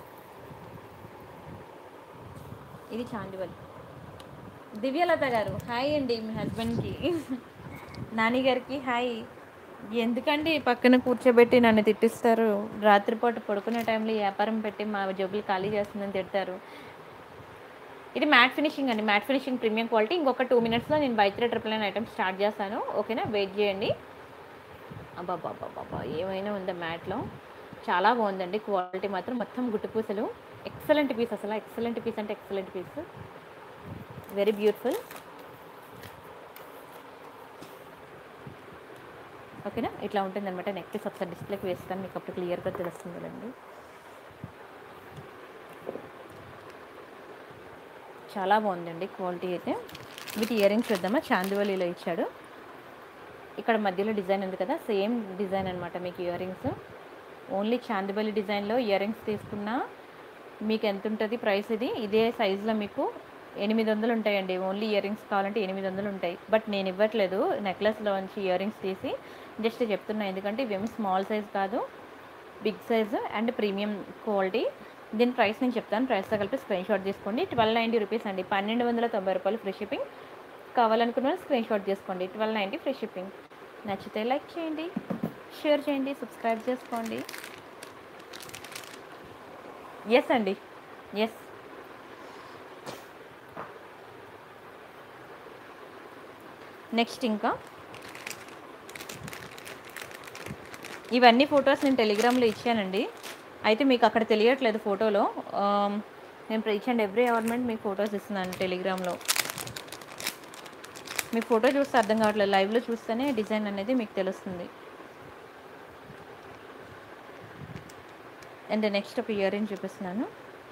[SPEAKER 1] ఇది చాందిబలి దివ్యలత గారు హాయ్ అండి మీ హస్బెండ్కి నాని గారికి హాయ్ ఎందుకండి పక్కన కూర్చోబెట్టి నన్ను తిట్టిస్తారు రాత్రిపూట పడుకునే టైంలో ఈ వ్యాపారం పెట్టి మా జబ్బులు ఖాళీ చేస్తుందని తిడతారు ఇది మ్యాట్ ఫినిషింగ్ అండి మ్యాట్ ఫినిషింగ్ ప్రీమియం క్వాలిటీ ఇంకొక టూ మినిట్స్లో నేను buy three triple nine items start చేస్తాను ఓకేనా వెయిట్ చేయండి అబ్బాబాబాబా ఏమైనా ఉందా మ్యాట్లో చాలా బాగుందండి క్వాలిటీ మాత్రం మొత్తం గుట్టుపూసలు ఎక్సలెంట్ పీస్ అసలు ఎక్సలెంట్ పీస్ అంటే ఎక్సలెంట్ పీస్ వెరీ బ్యూటిఫుల్ ఓకేనా ఇట్లా ఉంటుంది అనమాట నెక్లెస్ ఒకసారి డిస్ప్లేకి వేస్తాను మీకు అప్పుడు క్లియర్గా తెలుస్తుంది కదండి చాలా బాగుందండి క్వాలిటీ అయితే వీటి ఇయర్ రింగ్స్ చూద్దామా చాందివలిలో ఇచ్చాడు ఇక్కడ మధ్యలో డిజైన్ ఉంది కదా సేమ్ డిజైన్ అనమాట మీకు ఇయర్ రింగ్స్ ఓన్లీ చాందిబలి డిజైన్లో ఇయర్ రింగ్స్ తీసుకున్నా మీకు ఎంత ఉంటుంది ప్రైస్ ఇది ఇదే సైజులో మీకు ఎనిమిది వందలు ఉంటాయండి ఓన్లీ ఇయర్ రింగ్స్ కావాలంటే ఎనిమిది వందలు ఉంటాయి బట్ నేను ఇవ్వట్లేదు నెక్లెస్లోంచి ఇయర్ రింగ్స్ తీసి జస్ట్ చెప్తున్నా ఎందుకంటే ఇవేమి స్మాల్ సైజ్ కాదు big size and premium quality దీని ప్రైస్ నేను చెప్తాను ప్రైస్తో కలిపి స్క్రీన్ షాట్ తీసుకోండి ట్వెల్వ్ నైంటీ రూపీస్ అండి పన్నెండు వందల తొంభై రూపాయలు ఫ్రీ షిప్పింగ్ కావాలనుకున్న వాళ్ళు స్క్రీన్ షాట్ తీసుకోండి ట్వెల్వ్ నైంటీ ఫ్రీ షిప్పింగ్ నచ్చితే లైక్ చేయండి షేర్ చేయండి సబ్స్క్రైబ్ చేసుకోండి ఎస్ అండి ఎస్ నెక్స్ట్ ఇంకా ఇవన్నీ ఫొటోస్ నేను టెలిగ్రామ్లో ఇచ్చానండి అయితే మీకు అక్కడ తెలియట్లేదు ఫోటోలో ఆమ్, నేను ఈచ్ అండ్ ఎవ్రీ గవర్నమెంట్ మీకు ఫొటోస్ ఇస్తున్నాను టెలిగ్రామ్లో మీకు ఫోటో చూస్తే అర్థం కావట్లేదు లైవ్లో చూస్తేనే డిజైన్ అనేది మీకు తెలుస్తుంది అండ్ నెక్స్ట్ ఒక ఇయర్ రింగ్ చూపిస్తున్నాను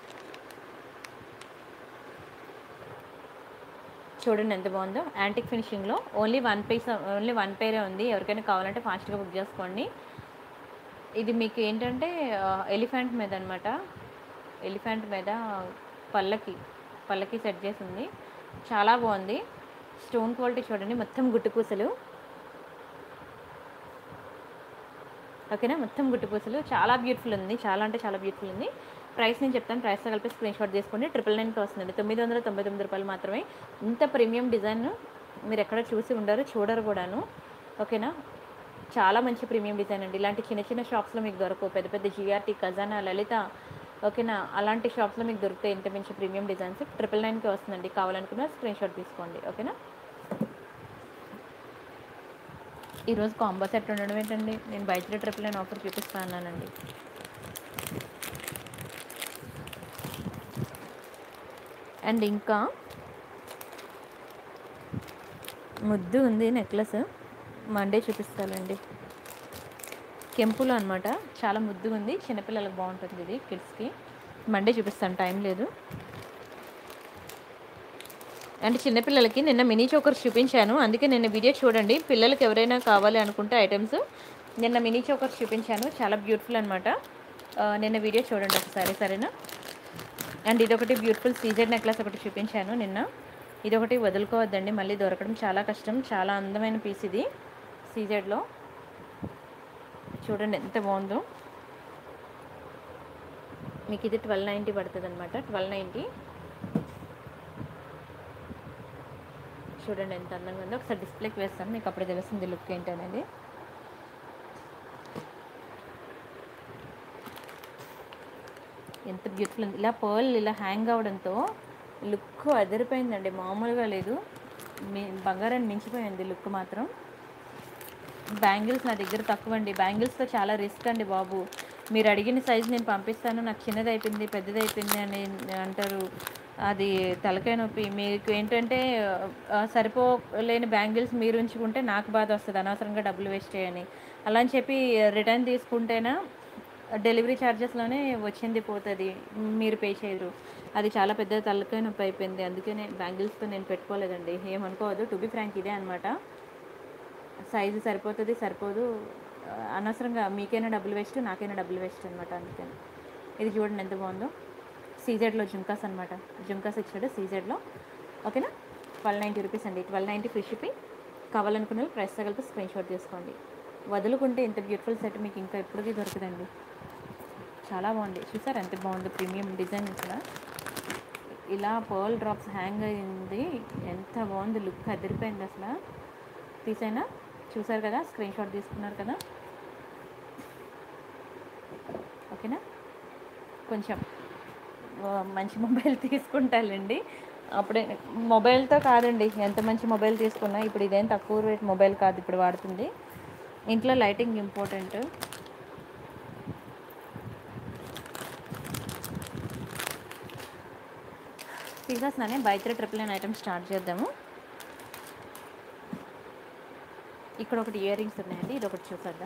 [SPEAKER 1] చూడండి ఎంత బాగుందో యాంటిక్ ఫినిషింగ్లో only one piece only one పేరే ఉంది ఎవరికైనా కావాలంటే ఫాస్ట్గా బుక్ చేసుకోండి ఇది మీకు ఏంటంటే ఎలిఫెంట్ మీద అనమాట ఎలిఫెంట్ మీద పల్లకి పల్లకి సెట్ చేసి ఉంది చాలా బాగుంది స్టోన్ క్వాలిటీ చూడండి మొత్తం గుట్టుపూసలు ఓకేనా మొత్తం గుట్టుపూసలు చాలా బ్యూటిఫుల్ ఉంది చాలా అంటే చాలా బ్యూటిఫుల్ ఉంది ప్రైస్ నేను చెప్తాను ప్రైస్తో కలిపి స్క్రీన్ షాట్ తీసుకోండి ట్రిపుల్ నైన్కి వస్తుందండి తొమ్మిది వందల తొంభై తొమ్మిది రూపాయలు మాత్రమే ఇంత ప్రీమియం డిజైన్ మీరు ఎక్కడ చూసి ఉండరు చూడరు కూడాను ఓకేనా చాలా మంచి ప్రీమియం డిజైన్ అండి ఇలాంటి చిన్న చిన్న షాప్స్లో మీకు దొరకవు పెద్ద పెద్ద జిఆర్టీ ఖజానా లలిత ఓకేనా అలాంటి షాప్స్లో మీకు దొరుకుతాయి ఇంత మంచి ప్రీమియం డిజైన్స్ ట్రిపుల్ నైన్కి వస్తుందండి కావాలనుకున్న స్క్రీన్ షాట్ తీసుకోండి ఓకేనా ఈరోజు కాంబో సెట్ ఉండడం ఏంటండి నేను బయట ట్రిపుల్ నైన్ ఆఫర్ చూపిస్తా అన్నానండి అండ్ ఇంకా ముద్దు ఉంది నెక్లెస్ మండే చూపిస్తానండి కెంపులో అనమాట చాలా ముద్దుగా ఉంది చిన్నపిల్లలకు బాగుంటుంది ఇది కిడ్స్కి మండే చూపిస్తాను టైం లేదు అండ్ చిన్నపిల్లలకి నిన్న మినీ చోకర్స్ చూపించాను అందుకే నిన్న వీడియో చూడండి పిల్లలకి ఎవరైనా కావాలి అనుకుంటే ఐటమ్స్ నిన్న మినీ చోకర్స్ చూపించాను చాలా బ్యూటిఫుల్ అనమాట నిన్న వీడియో చూడండి ఒకసారి సరేనా అండ్ ఇదొకటి బ్యూటిఫుల్ సీజెడ్ నెక్లెస్ ఒకటి చూపించాను నిన్న ఇదొకటి వదులుకోవద్దండి మళ్ళీ దొరకడం చాలా కష్టం చాలా అందమైన పీస్ ఇది సీజెడ్లో చూడండి ఎంత బాగుందో మీకు ఇది ట్వెల్వ్ నైంటీ పడుతుంది అనమాట ట్వెల్వ్ నైంటీ చూడండి ఎంత అందంగా ఉందో ఒకసారి డిస్ప్లేకి వేస్తాను మీకు అప్పుడు తెలుస్తుంది లుక్ ఏంటి అనేది ఎంత బ్యూటిఫుల్ ఉంది ఇలా పర్ల్ ఇలా హ్యాంగ్ అవడంతో లుక్ అదిరిపోయిందండి మామూలుగా లేదు మీ బంగారాన్ని మించిపోయింది లుక్ మాత్రం బ్యాంగిల్స్ నా దగ్గర తక్కువ అండి బ్యాంగిల్స్తో చాలా రిస్క్ అండి బాబు మీరు అడిగిన సైజు నేను పంపిస్తాను నాకు చిన్నది అయిపోయింది పెద్దది అయిపోయింది అని అంటారు అది తలకాయ నొప్పి మీకు ఏంటంటే ఆ, సరిపోలేని బ్యాంగిల్స్ మీరు ఉంచుకుంటే నాకు బాధ వస్తుంది అనవసరంగా డబ్బులు వేస్ట్ చేయని అలా అని చెప్పి రిటర్న్ తీసుకుంటేనా డెలివరీ ఛార్జెస్లోనే వచ్చింది పోతుంది మీరు పే చేయరు అది చాలా పెద్ద తలకాయ నొప్పి అయిపోయింది అందుకనే బ్యాంగిల్స్తో నేను పెట్టుకోలేదండి ఏమనుకోవద్దు టు బి ఫ్రాంక్ ఇదే అనమాట సైజు సరిపోతుంది సరిపోదు ఆ, అనవసరంగా మీకైనా డబ్బులు వేస్ట్ నాకైనా డబ్బులు వేస్ట్ అనమాట అందుకని ఇది చూడండి ఎంత బాగుందో సీజెడ్లో జుంకాస్ అనమాట జుంకాస్ ఇచ్చాడు సీజెడ్లో ఓకేనా ట్వెల్వ్ నైంటీ రూపీస్ అండి ట్వెల్వ్ నైంటీ ఫ్రీ షిప్పింగ్ కావాలనుకున్న వాళ్ళు ప్రైస్ కలిపి స్క్రీన్ షాట్ తీసుకోండి వదులుకుంటే ఇంత బ్యూటిఫుల్ సెట్ మీకు ఇంకా ఎప్పటికీ దొరకదండి చాలా బాగుంది చూసారు ఎంత బాగుంది ప్రీమియం డిజైన్ ఇక్కడ ఇలా పర్ల్ డ్రాప్స్ హ్యాంగ్ అయింది ఎంత బాగుంది లుక్ అదిరిపోయింది అసలు తీసైనా చూసారు కదా స్క్రీన్ షాట్ తీసుకున్నారు కదా ఓకేనా కొంచెం ఆ, మంచి మొబైల్ తీసుకుంటానండి అప్పుడే మొబైల్తో కాదండి ఎంత మంచి మొబైల్ తీసుకున్నా ఇప్పుడు ఇదేం తక్కువ రేట్ మొబైల్ కాదు ఇప్పుడు వాడుతుంది ఇంట్లో లైటింగ్ ఇంపార్టెంట్ తీసేస్తున్నానే buy three triple nine item start చేద్దాము ఇక్కడ ఒకటి ఇయర్ రింగ్స్ ఉన్నాయండి ఇది ఒకటి చూసేద్దాం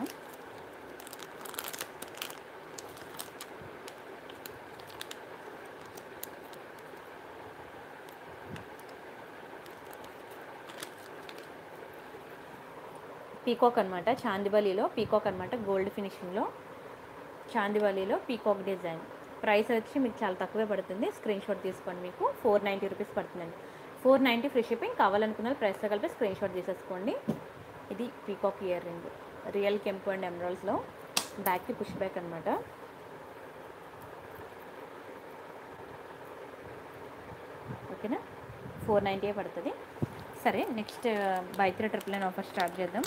[SPEAKER 1] పీకాక్ అనమాట చాందివలిలో పీకాక్ అనమాట గోల్డ్ ఫినిషింగ్లో చాందివలిలో పీకాక్ డిజైన్ ప్రైస్ వచ్చి మీకు చాలా తక్కువే పడుతుంది స్క్రీన్ షాట్ తీసుకోండి మీకు ఫోర్ నైంటీ రూపీస్ పడుతుందండి ఫోర్ నైంటీ ఫ్రీ షిప్పింగ్ కావాలనుకున్న ప్రైస్తో కలిపి స్క్రీన్ షాట్ తీసేసుకోండి ఇది పీకాక్ ఇయర్ రింగ్ రియల్ కెంపు అండ్ ఎమరాల్స్లో బ్యాక్కి పుష్ బ్యాక్ అనమాట ఓకేనా ఫోర్ నైంటీ పడుతుంది సరే next buy three triple nine offer start చేద్దాం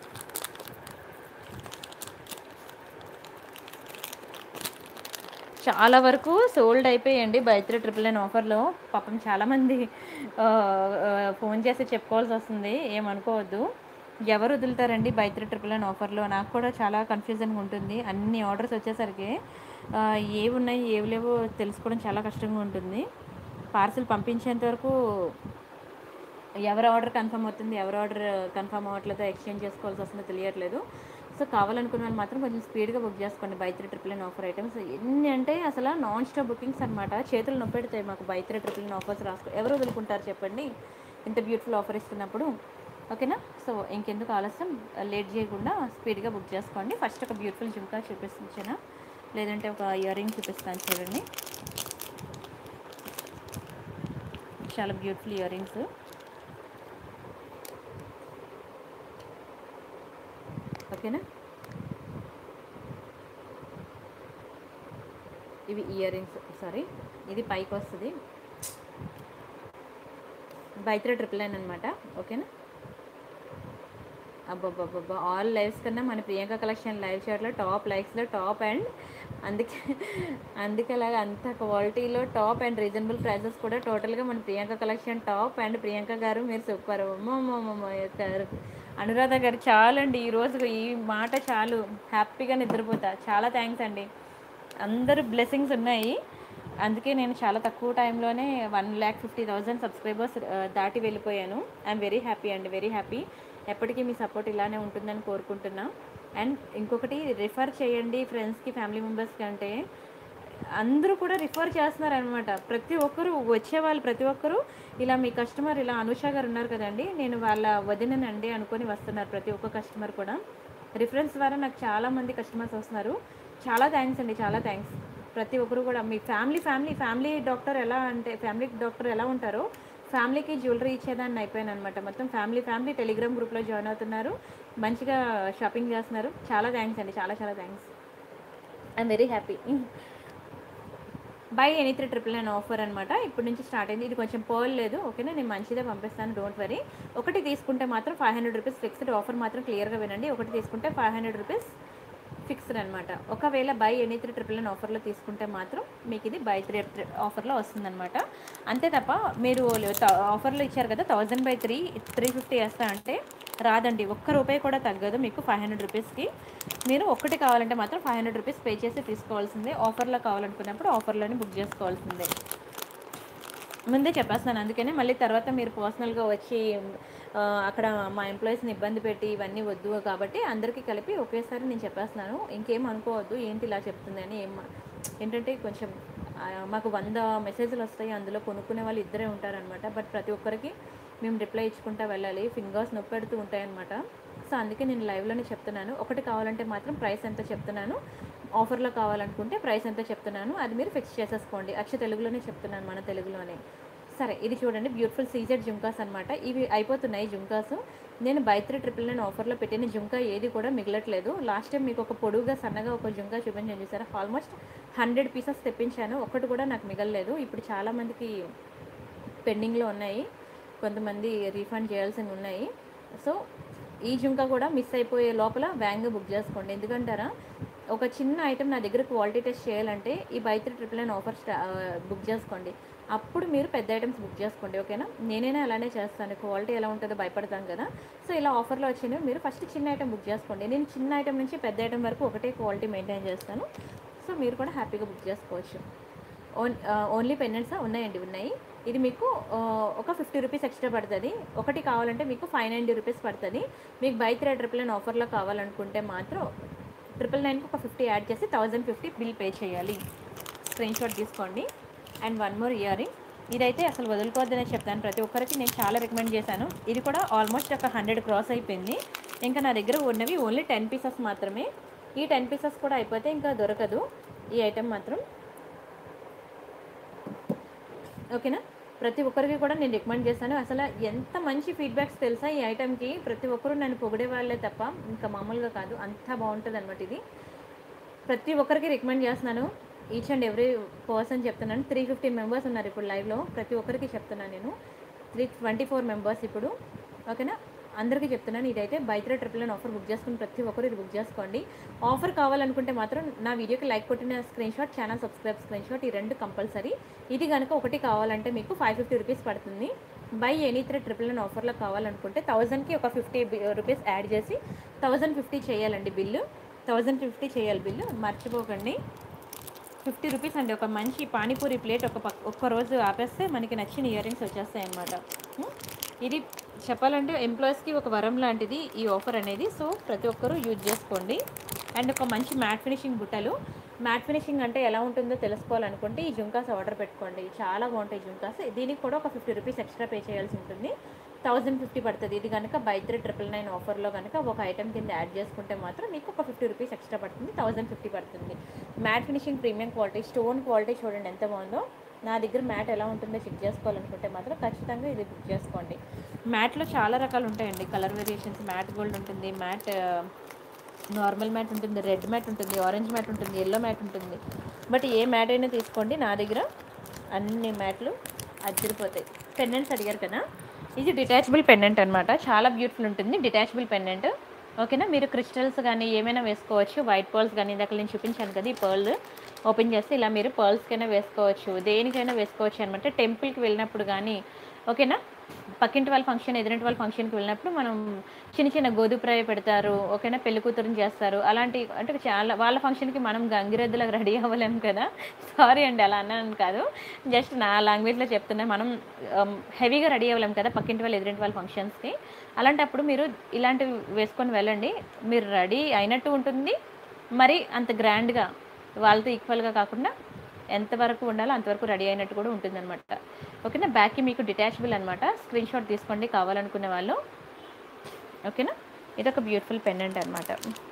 [SPEAKER 1] చాలా వరకు సోల్డ్ అయిపోయాయండి బైత్ర ట్రిపుల్ నైన్ ఆఫర్లో పాపం చాలామంది ఆ, ఆ, ఫోన్ చేసి చెప్పుకోవాల్సి వస్తుంది ఏమనుకోవద్దు ఎవరు వదులుతారండి బైత్ర ట్రిపుల్ నైన్ ఆఫర్లో నాకు కూడా చాలా కన్ఫ్యూజన్గా ఉంటుంది అన్ని ఆర్డర్స్ వచ్చేసరికి ఆ, ఏవి ఉన్నాయి ఏవి లేవో తెలుసుకోవడం చాలా కష్టంగా ఉంటుంది పార్సిల్ పంపించేంత వరకు ఎవరి ఆర్డర్ కన్ఫర్మ్ అవుతుంది ఎవరి ఆర్డర్ కన్ఫర్మ్ అవ్వట్లేదో ఎక్స్చేంజ్ చేసుకోవాల్సి వస్తుందో తెలియట్లేదు సో కావాలనుకున్న వాళ్ళు మాత్రం కొంచెం స్పీడ్గా బుక్ చేసుకోండి buy three triple nine offer items ఎన్ని అంటే అసలు నాన్ స్టాప్ బుకింగ్స్ అనమాట చేతులు నొప్పెడతాయి మాకు buy three triple nine offers రాసుకో ఎవరు వదులుకుంటారు చెప్పండి ఇంత బ్యూటిఫుల్ ఆఫర్ ఇస్తున్నప్పుడు ఓకేనా సో ఇంకెందుకు ఆలస్యం లేట్ చేయకుండా స్పీడ్గా బుక్ చేసుకోండి ఫస్ట్ ఒక బ్యూటిఫుల్ జుంకా చూపిస్తాను లేదంటే ఒక ఇయర్ రింగ్ చూపిస్తాను చూడండి చాలా బ్యూటిఫుల్ ఇయర్ రింగ్స్ ఓకేనా ఇవి ఇయర్ రింగ్స్ సారీ ఇది పైకి వస్తుంది బైత్ర ట్రిపుల్ నైన్ అనమాట ఓకేనా అబ్బాబ్బాబ్బా ఆల్ లైవ్స్ కన్నా మన ప్రియాంక కలెక్షన్ లైవ్ షాట్లో టాప్ లైక్స్లో టాప్ అండ్ అందుకే అందుకే అలాగా అంత క్వాలిటీలో టాప్ అండ్ రీజనబుల్ ప్రైసెస్ కూడా టోటల్గా మన Priyanka collection top and Priyanka garu మీరు సూపర్ అమ్మమ్మమ్మ గారు అనురాధ గారు చాలండి ఈ రోజు ఈ మాట చాలు హ్యాపీగా నిద్రపోతా చాలా థ్యాంక్స్ అండి అందరు బ్లెస్సింగ్స్ ఉన్నాయి అందుకే నేను చాలా తక్కువ టైంలోనే one lakh fifty thousand subscribers దాటి వెళ్ళిపోయాను ఐఎమ్ వెరీ హ్యాపీ అండి వెరీ హ్యాపీ ఎప్పటికీ మీ సపోర్ట్ ఇలానే ఉంటుందని కోరుకుంటున్నా అండ్ ఇంకొకటి రిఫర్ చేయండి ఫ్రెండ్స్కి ఫ్యామిలీ మెంబర్స్కి అంటే అందరూ కూడా రిఫర్ చేస్తున్నారు అనమాట ప్రతి ఒక్కరు వచ్చే వాళ్ళు ప్రతి ఒక్కరు ఇలా మీ కస్టమర్ ఇలా అనుష గారు ఉన్నారు కదండి నేను వాళ్ళ వదిననండి అనుకొని వస్తున్నారు ప్రతి ఒక్క కస్టమర్ కూడా రిఫరెన్స్ ద్వారా నాకు చాలా మంది కస్టమర్స్ వస్తున్నారు చాలా థ్యాంక్స్ అండి చాలా థ్యాంక్స్ ప్రతి ఒక్కరు కూడా మీ ఫ్యామిలీ ఫ్యామిలీ ఫ్యామిలీ డాక్టర్ ఎలా అంటే ఫ్యామిలీ డాక్టర్ ఎలా ఉంటారో ఫ్యామిలీకి జ్యువెలరీ ఇచ్చేదాన్ని అయిపోయాను అనమాట మొత్తం ఫ్యామిలీ ఫ్యామిలీ టెలిగ్రామ్ గ్రూప్లో జాయిన్ అవుతున్నారు మంచిగా షాపింగ్ చేస్తున్నారు చాలా థ్యాంక్స్ అండి చాలా చాలా thanks I'm very happy buy any three triple nine offer అనమాట ఇప్పటి నుంచి స్టార్ట్ అయింది ఇది కొంచెం పోల్ లేదు ఓకేనా నేను మంచిదే పంపిస్తాను డోంట్ వరీ ఒకటి తీసుకుంటే మాత్రం five hundred rupees fixed offer మాత్రం క్లియర్గా వినండి ఒకటి తీసుకుంటే ఫైవ్ హండ్రెడ్ రూపీస్ ఫిక్స్డ్ అనమాట ఒకవేళ buy any three triple nine ఆఫర్లో తీసుకుంటే మాత్రం మీకు ఇది బై త్రీ ఆఫర్లో వస్తుందన్నమాట అంతే తప్ప మీరు ఆఫర్లో ఇచ్చారు కదా thousand by three three fifty వేస్తా అంటే రాదండి ఒక్క రూపాయి కూడా తగ్గదు మీకు ఫైవ్ హండ్రెడ్ రూపీస్కి మీరు ఒక్కటి కావాలంటే మాత్రం ఫైవ్ హండ్రెడ్ రూపీస్ పే చేసి తీసుకోవాల్సిందే ఆఫర్లో కావాలనుకున్నప్పుడు ఆఫర్లోనే బుక్ చేసుకోవాల్సిందే ముందే చెప్పేస్తాను అందుకనే మళ్ళీ తర్వాత మీరు పర్సనల్గా వచ్చి ఆ, అక్కడ మా ఎంప్లాయీస్ని ఇబ్బంది పెట్టి ఇవన్నీ వద్దు కాబట్టి అందరికీ కలిపి ఒకేసారి నేను చెప్పేస్తున్నాను ఇంకేం అనుకోవద్దు ఏంటి ఇలా చెప్తుంది అని ఏం ఏంటంటే కొంచెం ఆ, మాకు వంద మెసేజ్లు వస్తాయి అందులో కొనుక్కునే వాళ్ళు ఇద్దరే ఉంటారనమాట బట్ ప్రతి ఒక్కరికి మేము రిప్లై ఇచ్చుకుంటా వెళ్ళాలి ఫింగర్స్ నొప్పి పెడుతూ ఉంటాయన్నమాట సో అందుకే నేను లైవ్లోనే చెప్తున్నాను ఒకటి కావాలంటే మాత్రం ప్రైస్ ఎంత చెప్తున్నాను ఆఫర్లో కావాలనుకుంటే ప్రైస్ ఎంత చెప్తున్నాను అది మీరు ఫిక్స్ చేసేసుకోండి అక్ష తెలుగులోనే చెప్తున్నాను మన తెలుగులోనే సరే ఇది చూడండి బ్యూటిఫుల్ సీజెడ్ జుంకాస్ అనమాట ఇవి అయిపోతున్నాయి జుంకాస్ నేను బై త్రీ ట్రిపుల్ నైన్ ఆఫర్లో పెట్టిన జుంకా ఏది కూడా మిగలట్లేదు లాస్ట్ టైం మీకు ఒక పొడుగుగా సన్నగా ఒక జుంకా చూపించాను చూసారా ఆల్మోస్ట్ హండ్రెడ్ పీసెస్ తెప్పించాను ఒక్కటి కూడా నాకు మిగలలేదు ఇప్పుడు చాలామందికి పెండింగ్లో ఉన్నాయి కొంతమంది రీఫండ్ చేయాల్సినవి ఉన్నాయి సో ఈ జుంకా కూడా మిస్ అయిపోయే లోపల బ్యాంగ్ బుక్ చేసుకోండి ఎందుకంటారా ఒక చిన్న ఐటెం నా దగ్గర క్వాలిటీ టెస్ట్ చేయాలంటే ఈ buy three triple nine offer స్టా బుక్ చేసుకోండి అప్పుడు మీరు పెద్ద ఐటమ్స్ బుక్ చేసుకోండి ఓకేనా నేనైనా అలానే చేస్తాను క్వాలిటీ ఎలా ఉంటుందో భయపడతాం కదా సో ఇలా ఆఫర్లో వచ్చినవి మీరు ఫస్ట్ చిన్న ఐటమ్ బుక్ చేసుకోండి నేను చిన్న ఐటమ్ నుంచి పెద్ద ఐటమ్ వరకు ఒకటే క్వాలిటీ మెయింటైన్ చేస్తాను సో మీరు కూడా హ్యాపీగా బుక్ చేసుకోవచ్చు ఓన్ ఓన్లీ పెండెంట్స్ ఉన్నాయండి ఉన్నాయి ఇది మీకు ఆ, ఒక ఫిఫ్టీ రూపీస్ ఎక్స్ట్రా పడుతుంది ఒకటి కావాలంటే మీకు ఫైవ్ నైంటీ రూపీస్ పడుతుంది మీకు బై త్రీ ట్రిపుల్ నైన్ ఆఫర్లో కావాలనుకుంటే మాత్రం ట్రిపుల్ నైన్కి ఒక ఫిఫ్టీ యాడ్ చేసి థౌజండ్ ఫిఫ్టీ బిల్ పే చేయాలి స్క్రీన్ షాట్ తీసుకోండి and one more earring ఇదైతే అసలు వదులుకోవద్దనే చెప్తాను ప్రతి ఒక్కరికి నేను చాలా రికమెండ్ చేశాను ఇది కూడా ఆల్మోస్ట్ ఒక హండ్రెడ్ క్రాస్ అయిపోయింది ఇంకా నా దగ్గర ఉన్నవి ఓన్లీ టెన్ పీసెస్ మాత్రమే ఈ టెన్ పీసెస్ కూడా అయిపోతే ఇంకా దొరకదు ఈ ఐటెం మాత్రం ఓకేనా ప్రతి ఒక్కరికి కూడా నేను రికమెండ్ చేస్తాను అసలు ఎంత మంచి ఫీడ్బ్యాక్స్ తెలుసా ఈ ఐటెంకి ప్రతి ఒక్కరు నన్ను పొగిడే వాళ్ళే తప్ప ఇంకా మామూలుగా కాదు అంత బాగుంటుంది అనమాట ఇది ప్రతి ఒక్కరికి రికమెండ్ చేస్తున్నాను ఈచ్ అండ్ ఎవ్రీ పర్సన్ చెప్తున్నాను త్రీ ఫిఫ్టీ మెంబర్స్ ఉన్నారు ఇప్పుడు లైవ్లో ప్రతి ఒక్కరికి చెప్తున్నాను నేను త్రీ ట్వంటీ ఫోర్ మెంబర్స్ ఇప్పుడు ఓకేనా అందరికీ చెప్తున్నాను ఇదైతే buy three triple nine offer book చేసుకుని ప్రతి ఒక్కరు ఇది బుక్ చేసుకోండి ఆఫర్ కావాలనుకుంటే మాత్రం నా వీడియోకి లైక్ కొట్టిన screenshot channel subscribe screenshot ఈ రెండు కంపల్సరీ ఇది కనుక ఒకటి కావాలంటే మీకు ఫైవ్ ఫిఫ్టీ రూపీస్ పడుతుంది buy any three triple nine ఆఫర్లో కావాలనుకుంటే థౌజండ్కి ఒక ఫిఫ్టీ రూపీస్ యాడ్ చేసి థౌజండ్ ఫిఫ్టీ చేయాలండి బిల్లు థౌజండ్ ఫిఫ్టీ చేయాలి బిల్లు మర్చిపోకండి ఫిఫ్టీ రూపీస్ అండి ఒక మంచి పానీపూరి ప్లేట్ ఒక పక్ ఒక్క రోజు ఆపేస్తే మనకి నచ్చిన ఇయర్ రింగ్స్ వచ్చేస్తాయి అన్నమాట ఉం? ఇది చెప్పాలంటే ఎంప్లాయీస్కి ఒక వరం లాంటిది ఈ ఆఫర్ అనేది సో ప్రతి ఒక్కరూ యూజ్ చేసుకోండి అండ్ ఒక మంచి మ్యాట్ ఫినిషింగ్ బుట్టలు మ్యాట్ ఫినిషింగ్ అంటే ఎలా ఉంటుందో తెలుసుకోవాలనుకుంటే ఈ జుంకాస్ ఆర్డర్ పెట్టుకోండి చాలా బాగుంటాయి జుంకాస్ దీనికి కూడా ఒక ఫిఫ్టీ రూపీస్ ఎక్స్ట్రా పే చేయాల్సి ఉంటుంది థౌజండ్ ఫిఫ్టీ పడుతుంది ఇది కనుక బై త్రీ ట్రిపుల్ నైన్ ఆఫర్లో కనుక ఒక ఐటమ్ కింద యాడ్ చేసుకుంటే మాత్రం మీకు ఒక ఫిఫ్టీ రూపీస్ ఎక్స్ట్రా పడుతుంది థౌజండ్ ఫిఫ్టీ పడుతుంది matte finishing premium quality stone quality చూడండి ఎంత బాగుందో నా దగ్గర మ్యాట్ ఎలా ఉంటుందో చెక్ చేసుకోవాలనుకుంటే మాత్రం ఖచ్చితంగా ఇది బుక్ చేసుకోండి మ్యాట్లో చాలా రకాలు ఉంటాయండి కలర్ వేరియేషన్స్ మ్యాట్ గోల్డ్ ఉంటుంది మ్యాట్ నార్మల్ మ్యాట్ ఉంటుంది రెడ్ మ్యాట్ ఉంటుంది ఆరెంజ్ మ్యాట్ ఉంటుంది ఎల్లో మ్యాట్ ఉంటుంది బట్ ఏ మ్యాట్ అయినా తీసుకోండి నా దగ్గర అన్ని మ్యాట్లు అదిరిపోతాయి పెండెంట్స్ అడిగారు కదా ఇది డిటాచబుల్ పెండెంట్ అనమాట చాలా బ్యూటిఫుల్ ఉంటుంది డిటాచబుల్ పెండెంట్ ఓకేనా మీరు క్రిస్టల్స్ కానీ ఏమైనా వేసుకోవచ్చు వైట్ పర్ల్స్ కానీ ఇందాక నేను చూపించాను కదా ఈ పర్ల్ ఓపెన్ చేస్తే ఇలా మీరు పర్ల్స్కైనా వేసుకోవచ్చు దేనికైనా వేసుకోవచ్చు అనమాట టెంపుల్కి వెళ్ళినప్పుడు కానీ ఓకేనా పక్కింటి వాళ్ళ ఫంక్షన్ ఎదురింటి వాళ్ళ ఫంక్షన్కి వెళ్ళినప్పుడు మనం చిన్న చిన్న గోధుప్రాయ పెడతారు ఓకేనా పెళ్లి కూతురుని చేస్తారు అలాంటి అంటే చాలా వాళ్ళ ఫంక్షన్కి మనం గంగిరెద్దులకు రెడీ అవ్వలేం కదా సారీ అండి అలా అన్నాను కాదు జస్ట్ నా లాంగ్వేజ్లో చెప్తున్నా మనం హెవీగా రెడీ అవ్వలేం కదా పక్కింటి వాళ్ళు ఎదురింటి వాళ్ళ ఫంక్షన్స్కి అలాంటప్పుడు మీరు ఇలాంటివి వేసుకొని వెళ్ళండి మీరు రెడీ అయినట్టు ఉంటుంది మరి అంత గ్రాండ్గా వాళ్ళతో ఈక్వల్గా కాకుండా ఎంతవరకు ఉండాలో అంతవరకు రెడీ అయినట్టు కూడా ఉంటుందన్నమాట ఓకేనా బ్యాక్కి మీకు డిటాచబుల్ అనమాట స్క్రీన్ షాట్ తీసుకోండి కావాలనుకునే వాళ్ళు ఓకేనా ఇది ఒక బ్యూటిఫుల్ పెండెంట్ అనమాట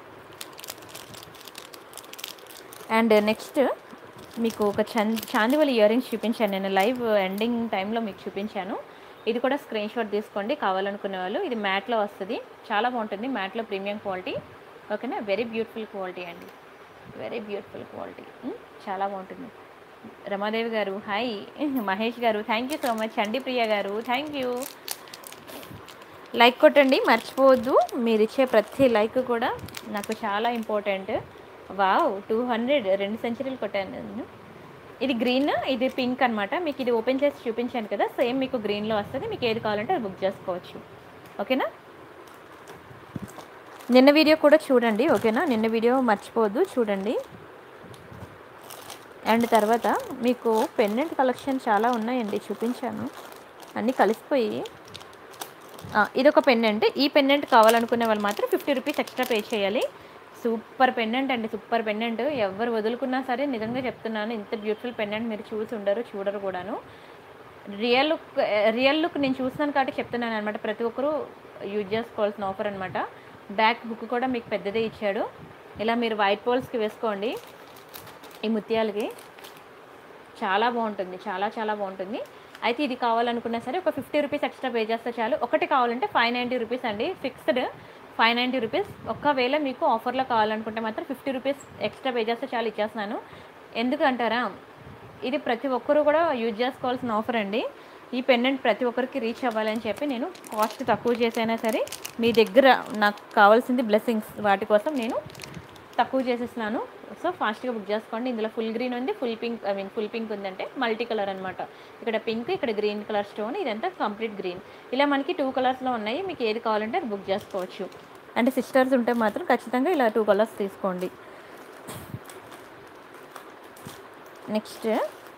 [SPEAKER 1] అండ్ నెక్స్ట్ మీకు ఒక చంద్ చాందివలి ఇయర్ రింగ్స్ చూపించాను నేను లైవ్ ఎండింగ్ టైంలో మీకు చూపించాను ఇది కూడా స్క్రీన్ షాట్ తీసుకోండి కావాలనుకునే వాళ్ళు ఇది మ్యాట్లో వస్తుంది చాలా బాగుంటుంది మ్యాట్లో ప్రీమియం క్వాలిటీ ఓకేనా వెరీ బ్యూటిఫుల్ క్వాలిటీ అండి వెరీ బ్యూటిఫుల్ క్వాలిటీ చాలా బాగుంటుంది Ramadevi garu hi Mahesh garu thank you so much Chandi Priya garu thank you like కొట్టండి మర్చిపోవద్దు మీరు ఇచ్చే ప్రతి లైక్ కూడా నాకు చాలా ఇంపార్టెంట్ వావ్ టూ హండ్రెడ్ రెండు సెంచరీలు కొట్టాను నేను ఇది గ్రీన్ ఇది పింక్ అనమాట మీకు ఇది ఓపెన్ చేసి చూపించాను కదా సేమ్ మీకు గ్రీన్లో వస్తుంది మీకు ఏది కావాలంటే అది బుక్ చేసుకోవచ్చు ఓకేనా నిన్న వీడియో కూడా చూడండి ఓకేనా నిన్న వీడియో మర్చిపోవద్దు చూడండి అండ్ తర్వాత మీకు పెండెంట్ కలెక్షన్ చాలా ఉన్నాయండి చూపించాను అన్నీ కలిసిపోయి ఆ, ఇదొక పెండెంట్ ఈ పెండెంట్ కావాలనుకునే వాళ్ళు మాత్రం ఫిఫ్టీ రూపీస్ ఎక్స్ట్రా పే చేయాలి సూపర్ పెండెంట్ అండి సూపర్ పెండెంట్ ఎవరు వదులుకున్నా సరే నిజంగా చెప్తున్నాను ఇంత బ్యూటిఫుల్ పెండెంట్ మీరు చూసి ఉండరు చూడరు కూడాను రియల్ లుక్ రియల్ లుక్ నేను చూస్తున్నాను కాబట్టి చెప్తున్నాను అనమాట ప్రతి ఒక్కరూ యూజ్ చేసుకోవాల్సిన ఆఫర్ అనమాట బ్యాక్ బుక్ కూడా మీకు పెద్దదే ఇచ్చాడు ఇలా మీరు వైట్ పోల్స్కి వేసుకోండి ఈ ముత్యాలకి చాలా బాగుంటుంది చాలా చాలా బాగుంటుంది అయితే ఇది కావాలనుకున్నా సరే ఒక ఫిఫ్టీ రూపీస్ ఎక్స్ట్రా పే చేస్తే చాలు ఒకటి కావాలంటే ఫైవ్ నైంటీ రూపీస్ అండి ఫిక్స్డ్ ఫైవ్ నైంటీ రూపీస్ ఒకవేళ మీకు ఆఫర్లో కావాలనుకుంటే మాత్రం ఫిఫ్టీ రూపీస్ ఎక్స్ట్రా పే చేస్తే చాలు ఇచ్చేస్తున్నాను ఎందుకంటారా ఇది ప్రతి ఒక్కరు కూడా యూజ్ చేసుకోవాల్సిన ఆఫర్ అండి ఈ పెండెంట్ ప్రతి ఒక్కరికి రీచ్ అవ్వాలని చెప్పి నేను కాస్ట్ తక్కువ చేసైనా సరే మీ దగ్గర నాకు కావాల్సింది బ్లెస్సింగ్స్ వాటి కోసం నేను తక్కువ చేసేస్తున్నాను సో ఫాస్ట్గా బుక్ చేసుకోండి ఇందులో ఫుల్ గ్రీన్ ఉంది full pink I mean full pink ఉందంటే మల్టీ కలర్ అనమాట ఇక్కడ పింక్ ఇక్కడ గ్రీన్ కలర్ స్టోన్ ఇదంతా కంప్లీట్ గ్రీన్ ఇలా మనకి టూ కలర్స్లో ఉన్నాయి మీకు ఏది కావాలంటే అది బుక్ చేసుకోవచ్చు అంటే సిస్టర్స్ ఉంటే మాత్రం ఖచ్చితంగా ఇలా టూ కలర్స్ తీసుకోండి నెక్స్ట్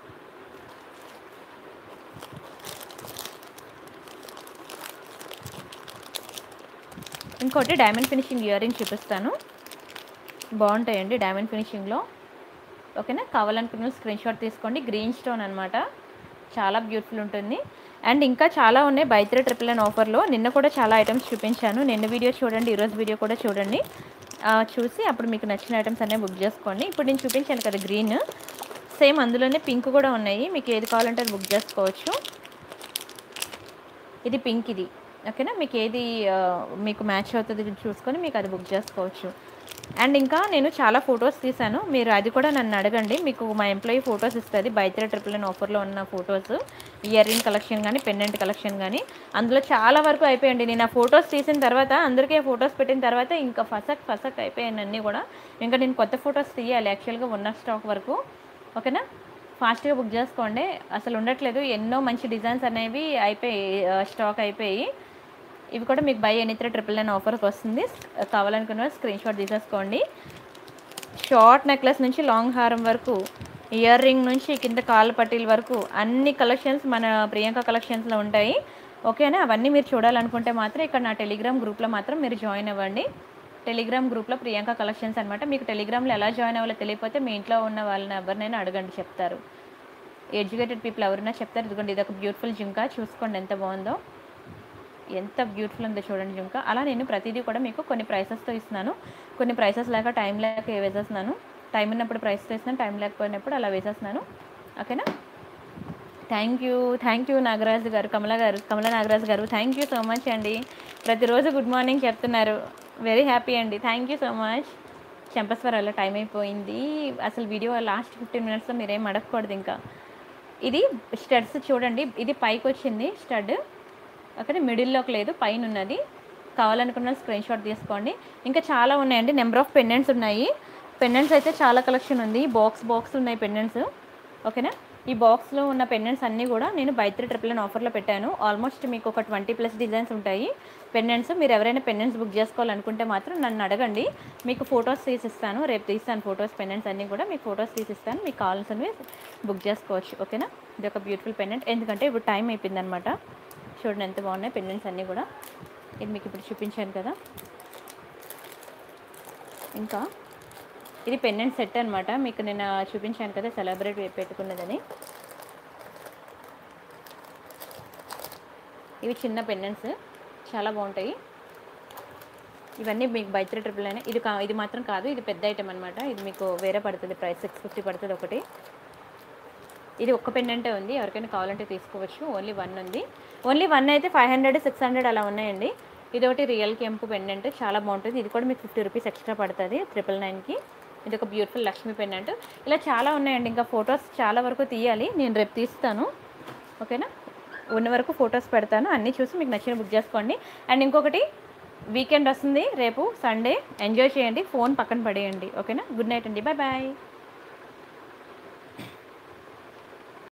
[SPEAKER 1] ఇంకోటి డైమండ్ ఫినిషింగ్ ఇయర్ రింగ్ చూపిస్తాను బాగుంటాయండి డైమండ్ ఫినిషింగ్లో ఓకేనా కావాలనుకున్న స్క్రీన్ షాట్ తీసుకోండి గ్రీన్ స్టోన్ అనమాట చాలా బ్యూటిఫుల్ ఉంటుంది అండ్ ఇంకా చాలా ఉన్నాయి బై త్రీ ట్రిపుల్ నైన్ ఆఫర్లో నిన్న కూడా చాలా ఐటమ్స్ చూపించాను నిన్న వీడియో చూడండి ఈరోజు వీడియో కూడా చూడండి ఆ, చూసి అప్పుడు మీకు నచ్చిన ఐటమ్స్ అనేవి బుక్ చేసుకోండి ఇప్పుడు నేను చూపించాను కదా గ్రీన్ సేమ్ అందులోనే పింక్ కూడా ఉన్నాయి మీకు ఏది కావాలంటే అది బుక్ చేసుకోవచ్చు ఇది పింక్ ఇది ఓకేనా మీకు ఏది ఆ, మీకు మ్యాచ్ అవుతుంది చూసుకొని మీకు అది బుక్ చేసుకోవచ్చు అండ్ ఇంకా నేను చాలా ఫొటోస్ తీశాను మీరు అది కూడా నన్ను అడగండి మీకు మా ఎంప్లాయీ ఫొటోస్ ఇస్తుంది బైత్రే ట్రిపుల్ నైన్ ఆఫర్లో ఉన్న ఫొటోస్ ఇయర్ రింగ్ కలెక్షన్ కానీ పెండెంట్ కలెక్షన్ కానీ అందులో చాలా వరకు అయిపోయండి నేను ఆ ఫొటోస్ తీసిన తర్వాత అందరికీ ఆ ఫొటోస్ పెట్టిన తర్వాత ఇంకా ఫసక్ ఫసక్ అయిపోయాను అన్నీ కూడా ఇంకా నేను కొత్త ఫొటోస్ తీయాలి యాక్చువల్గా ఉన్న స్టాక్ వరకు ఓకేనా ఫాస్ట్గా బుక్ చేసుకోండి అసలు ఉండట్లేదు ఎన్నో మంచి డిజైన్స్ అనేవి అయిపోయి స్టాక్ అయిపోయి ఇవి కూడా మీకు buy any three triple nine ఆఫర్కి వస్తుంది కావాలనుకున్న స్క్రీన్ షాట్ తీసేసుకోండి షార్ట్ నెక్లెస్ నుంచి లాంగ్ హారం వరకు ఇయర్ రింగ్ నుంచి కింద కాళ్ళ పట్టీల వరకు అన్ని కలెక్షన్స్ మన ప్రియాంక కలెక్షన్స్లో ఉంటాయి ఓకేనా అవన్నీ మీరు చూడాలనుకుంటే మాత్రం ఇక్కడ నా టెలిగ్రామ్ గ్రూప్లో మాత్రం మీరు జాయిన్ అవ్వండి టెలిగ్రామ్ గ్రూప్లో ప్రియాంక కలెక్షన్స్ అనమాట మీకు టెలిగ్రామ్లో ఎలా జాయిన్ అవ్వాలో తెలియకపోతే మీ ఇంట్లో ఉన్న వాళ్ళని ఎవరినైనా అడగండి చెప్తారు ఎడ్యుకేటెడ్ పీపుల్ ఎవరైనా చెప్తారు ఇదిగోండి ఇది ఒక బ్యూటిఫుల్ జింక చూసుకోండి ఎంత బాగుందో ఎంత బ్యూటిఫుల్ ఉందో చూడండి జుంక అలా నేను ప్రతిదీ కూడా మీకు కొన్ని ప్రైసెస్తో ఇస్తున్నాను కొన్ని ప్రైసెస్ లేక టైం లేక వేసేస్తున్నాను టైం ఉన్నప్పుడు ప్రైస్తో ఇస్తున్నాను టైం లేకపోయినప్పుడు అలా వేసేస్తున్నాను ఓకేనా thank you thank you Nagaraju garu Kamala గారు కమల నాగరాజు గారు థ్యాంక్ యూ సో మచ్ అండి ప్రతిరోజు గుడ్ మార్నింగ్ చెప్తున్నారు వెరీ హ్యాపీ అండి థ్యాంక్ యూ సో మచ్ చెంపస్వరాల టైం అయిపోయింది అసలు వీడియో లాస్ట్ ఫిఫ్టీన్ మినిట్స్లో మీరేం అడగకూడదు ఇంకా ఇది స్టడ్స్ చూడండి ఇది పైకి వచ్చింది స్టడ్ అక్కడ మిడిల్లోకి లేదు పైన ఉన్నది కావాలనుకున్న స్క్రీన్ షాట్ తీసుకోండి ఇంకా చాలా ఉన్నాయండి నెంబర్ ఆఫ్ పెండెంట్స్ ఉన్నాయి పెండెంట్స్ అయితే చాలా కలెక్షన్ ఉంది బాక్స్ బాక్స్ ఉన్నాయి పెండెంట్స్ ఓకేనా ఈ బాక్స్లో ఉన్న పెండెంట్స్ అన్నీ కూడా నేను బై త్రీ ట్రిపుల్ నైన్ ఆఫర్లో పెట్టాను ఆల్మోస్ట్ మీకు ఒక ట్వంటీ ప్లస్ డిజైన్స్ ఉంటాయి పెండెంట్స్ మీరు ఎవరైనా పెండెంట్స్ బుక్ చేసుకోవాలనుకుంటే మాత్రం నన్ను అడగండి మీకు ఫొటోస్ తీసిస్తాను రేపు తీస్తాను ఫొటోస్ పెండెంట్స్ అన్నీ కూడా మీకు ఫొటోస్ తీసిస్తాను మీకు కావాల్సినవి బుక్ చేసుకోవచ్చు ఓకేనా ఇది ఒక బ్యూటిఫుల్ పెండెంట్ ఎందుకంటే ఇప్పుడు టైం అయిపోయింది అనమాట చూడండి ఎంత బాగున్నాయి పెండెంట్స్ అన్నీ కూడా ఇది మీకు ఇప్పుడు చూపించాను కదా ఇంకా ఇది పెండెంట్ సెట్ అనమాట మీకు నేను చూపించాను కదా సెలబ్రేట్ పెట్టుకున్నదని ఇవి చిన్న పెండెంట్స్ చాలా బాగుంటాయి ఇవన్నీ మీకు బై త్రీ ట్రిపుల్ అయినా ఇది కా ఇది మాత్రం కాదు ఇది పెద్ద ఐటమ్ అనమాట ఇది మీకు వేరే పడుతుంది ప్రైస్ సిక్స్ ఫిఫ్టీ పడుతుంది ఒకటి ఇది ఒక్క పెండెంటే ఉంది ఎవరికైనా కావాలంటే తీసుకోవచ్చు ఓన్లీ వన్ ఉంది ఓన్లీ వన్ అయితే ఫైవ్ హండ్రెడ్ సిక్స్ హండ్రెడ్ అలా ఉన్నాయండి ఇది ఒకటి రియల్ కెంపు పెండెంట్ చాలా బాగుంటుంది ఇది కూడా మీకు ఫిఫ్టీ రూపీస్ ఎక్స్ట్రా పడుతుంది ట్రిపుల్ నైన్కి ఇది ఒక బ్యూటిఫుల్ లక్ష్మీ పెండెంట్ ఇలా చాలా ఉన్నాయండి ఇంకా ఫొటోస్ చాలా వరకు తీయాలి నేను రేపు తీస్తాను ఓకేనా ఉన్న వరకు ఫొటోస్ పెడతాను అన్నీ చూసి మీకు నచ్చిన బుక్ చేసుకోండి అండ్ ఇంకొకటి వీకెండ్ వస్తుంది రేపు సండే ఎంజాయ్ చేయండి ఫోన్ పక్కన పడేయండి ఓకేనా గుడ్ నైట్ అండి బాయ్ బాయ్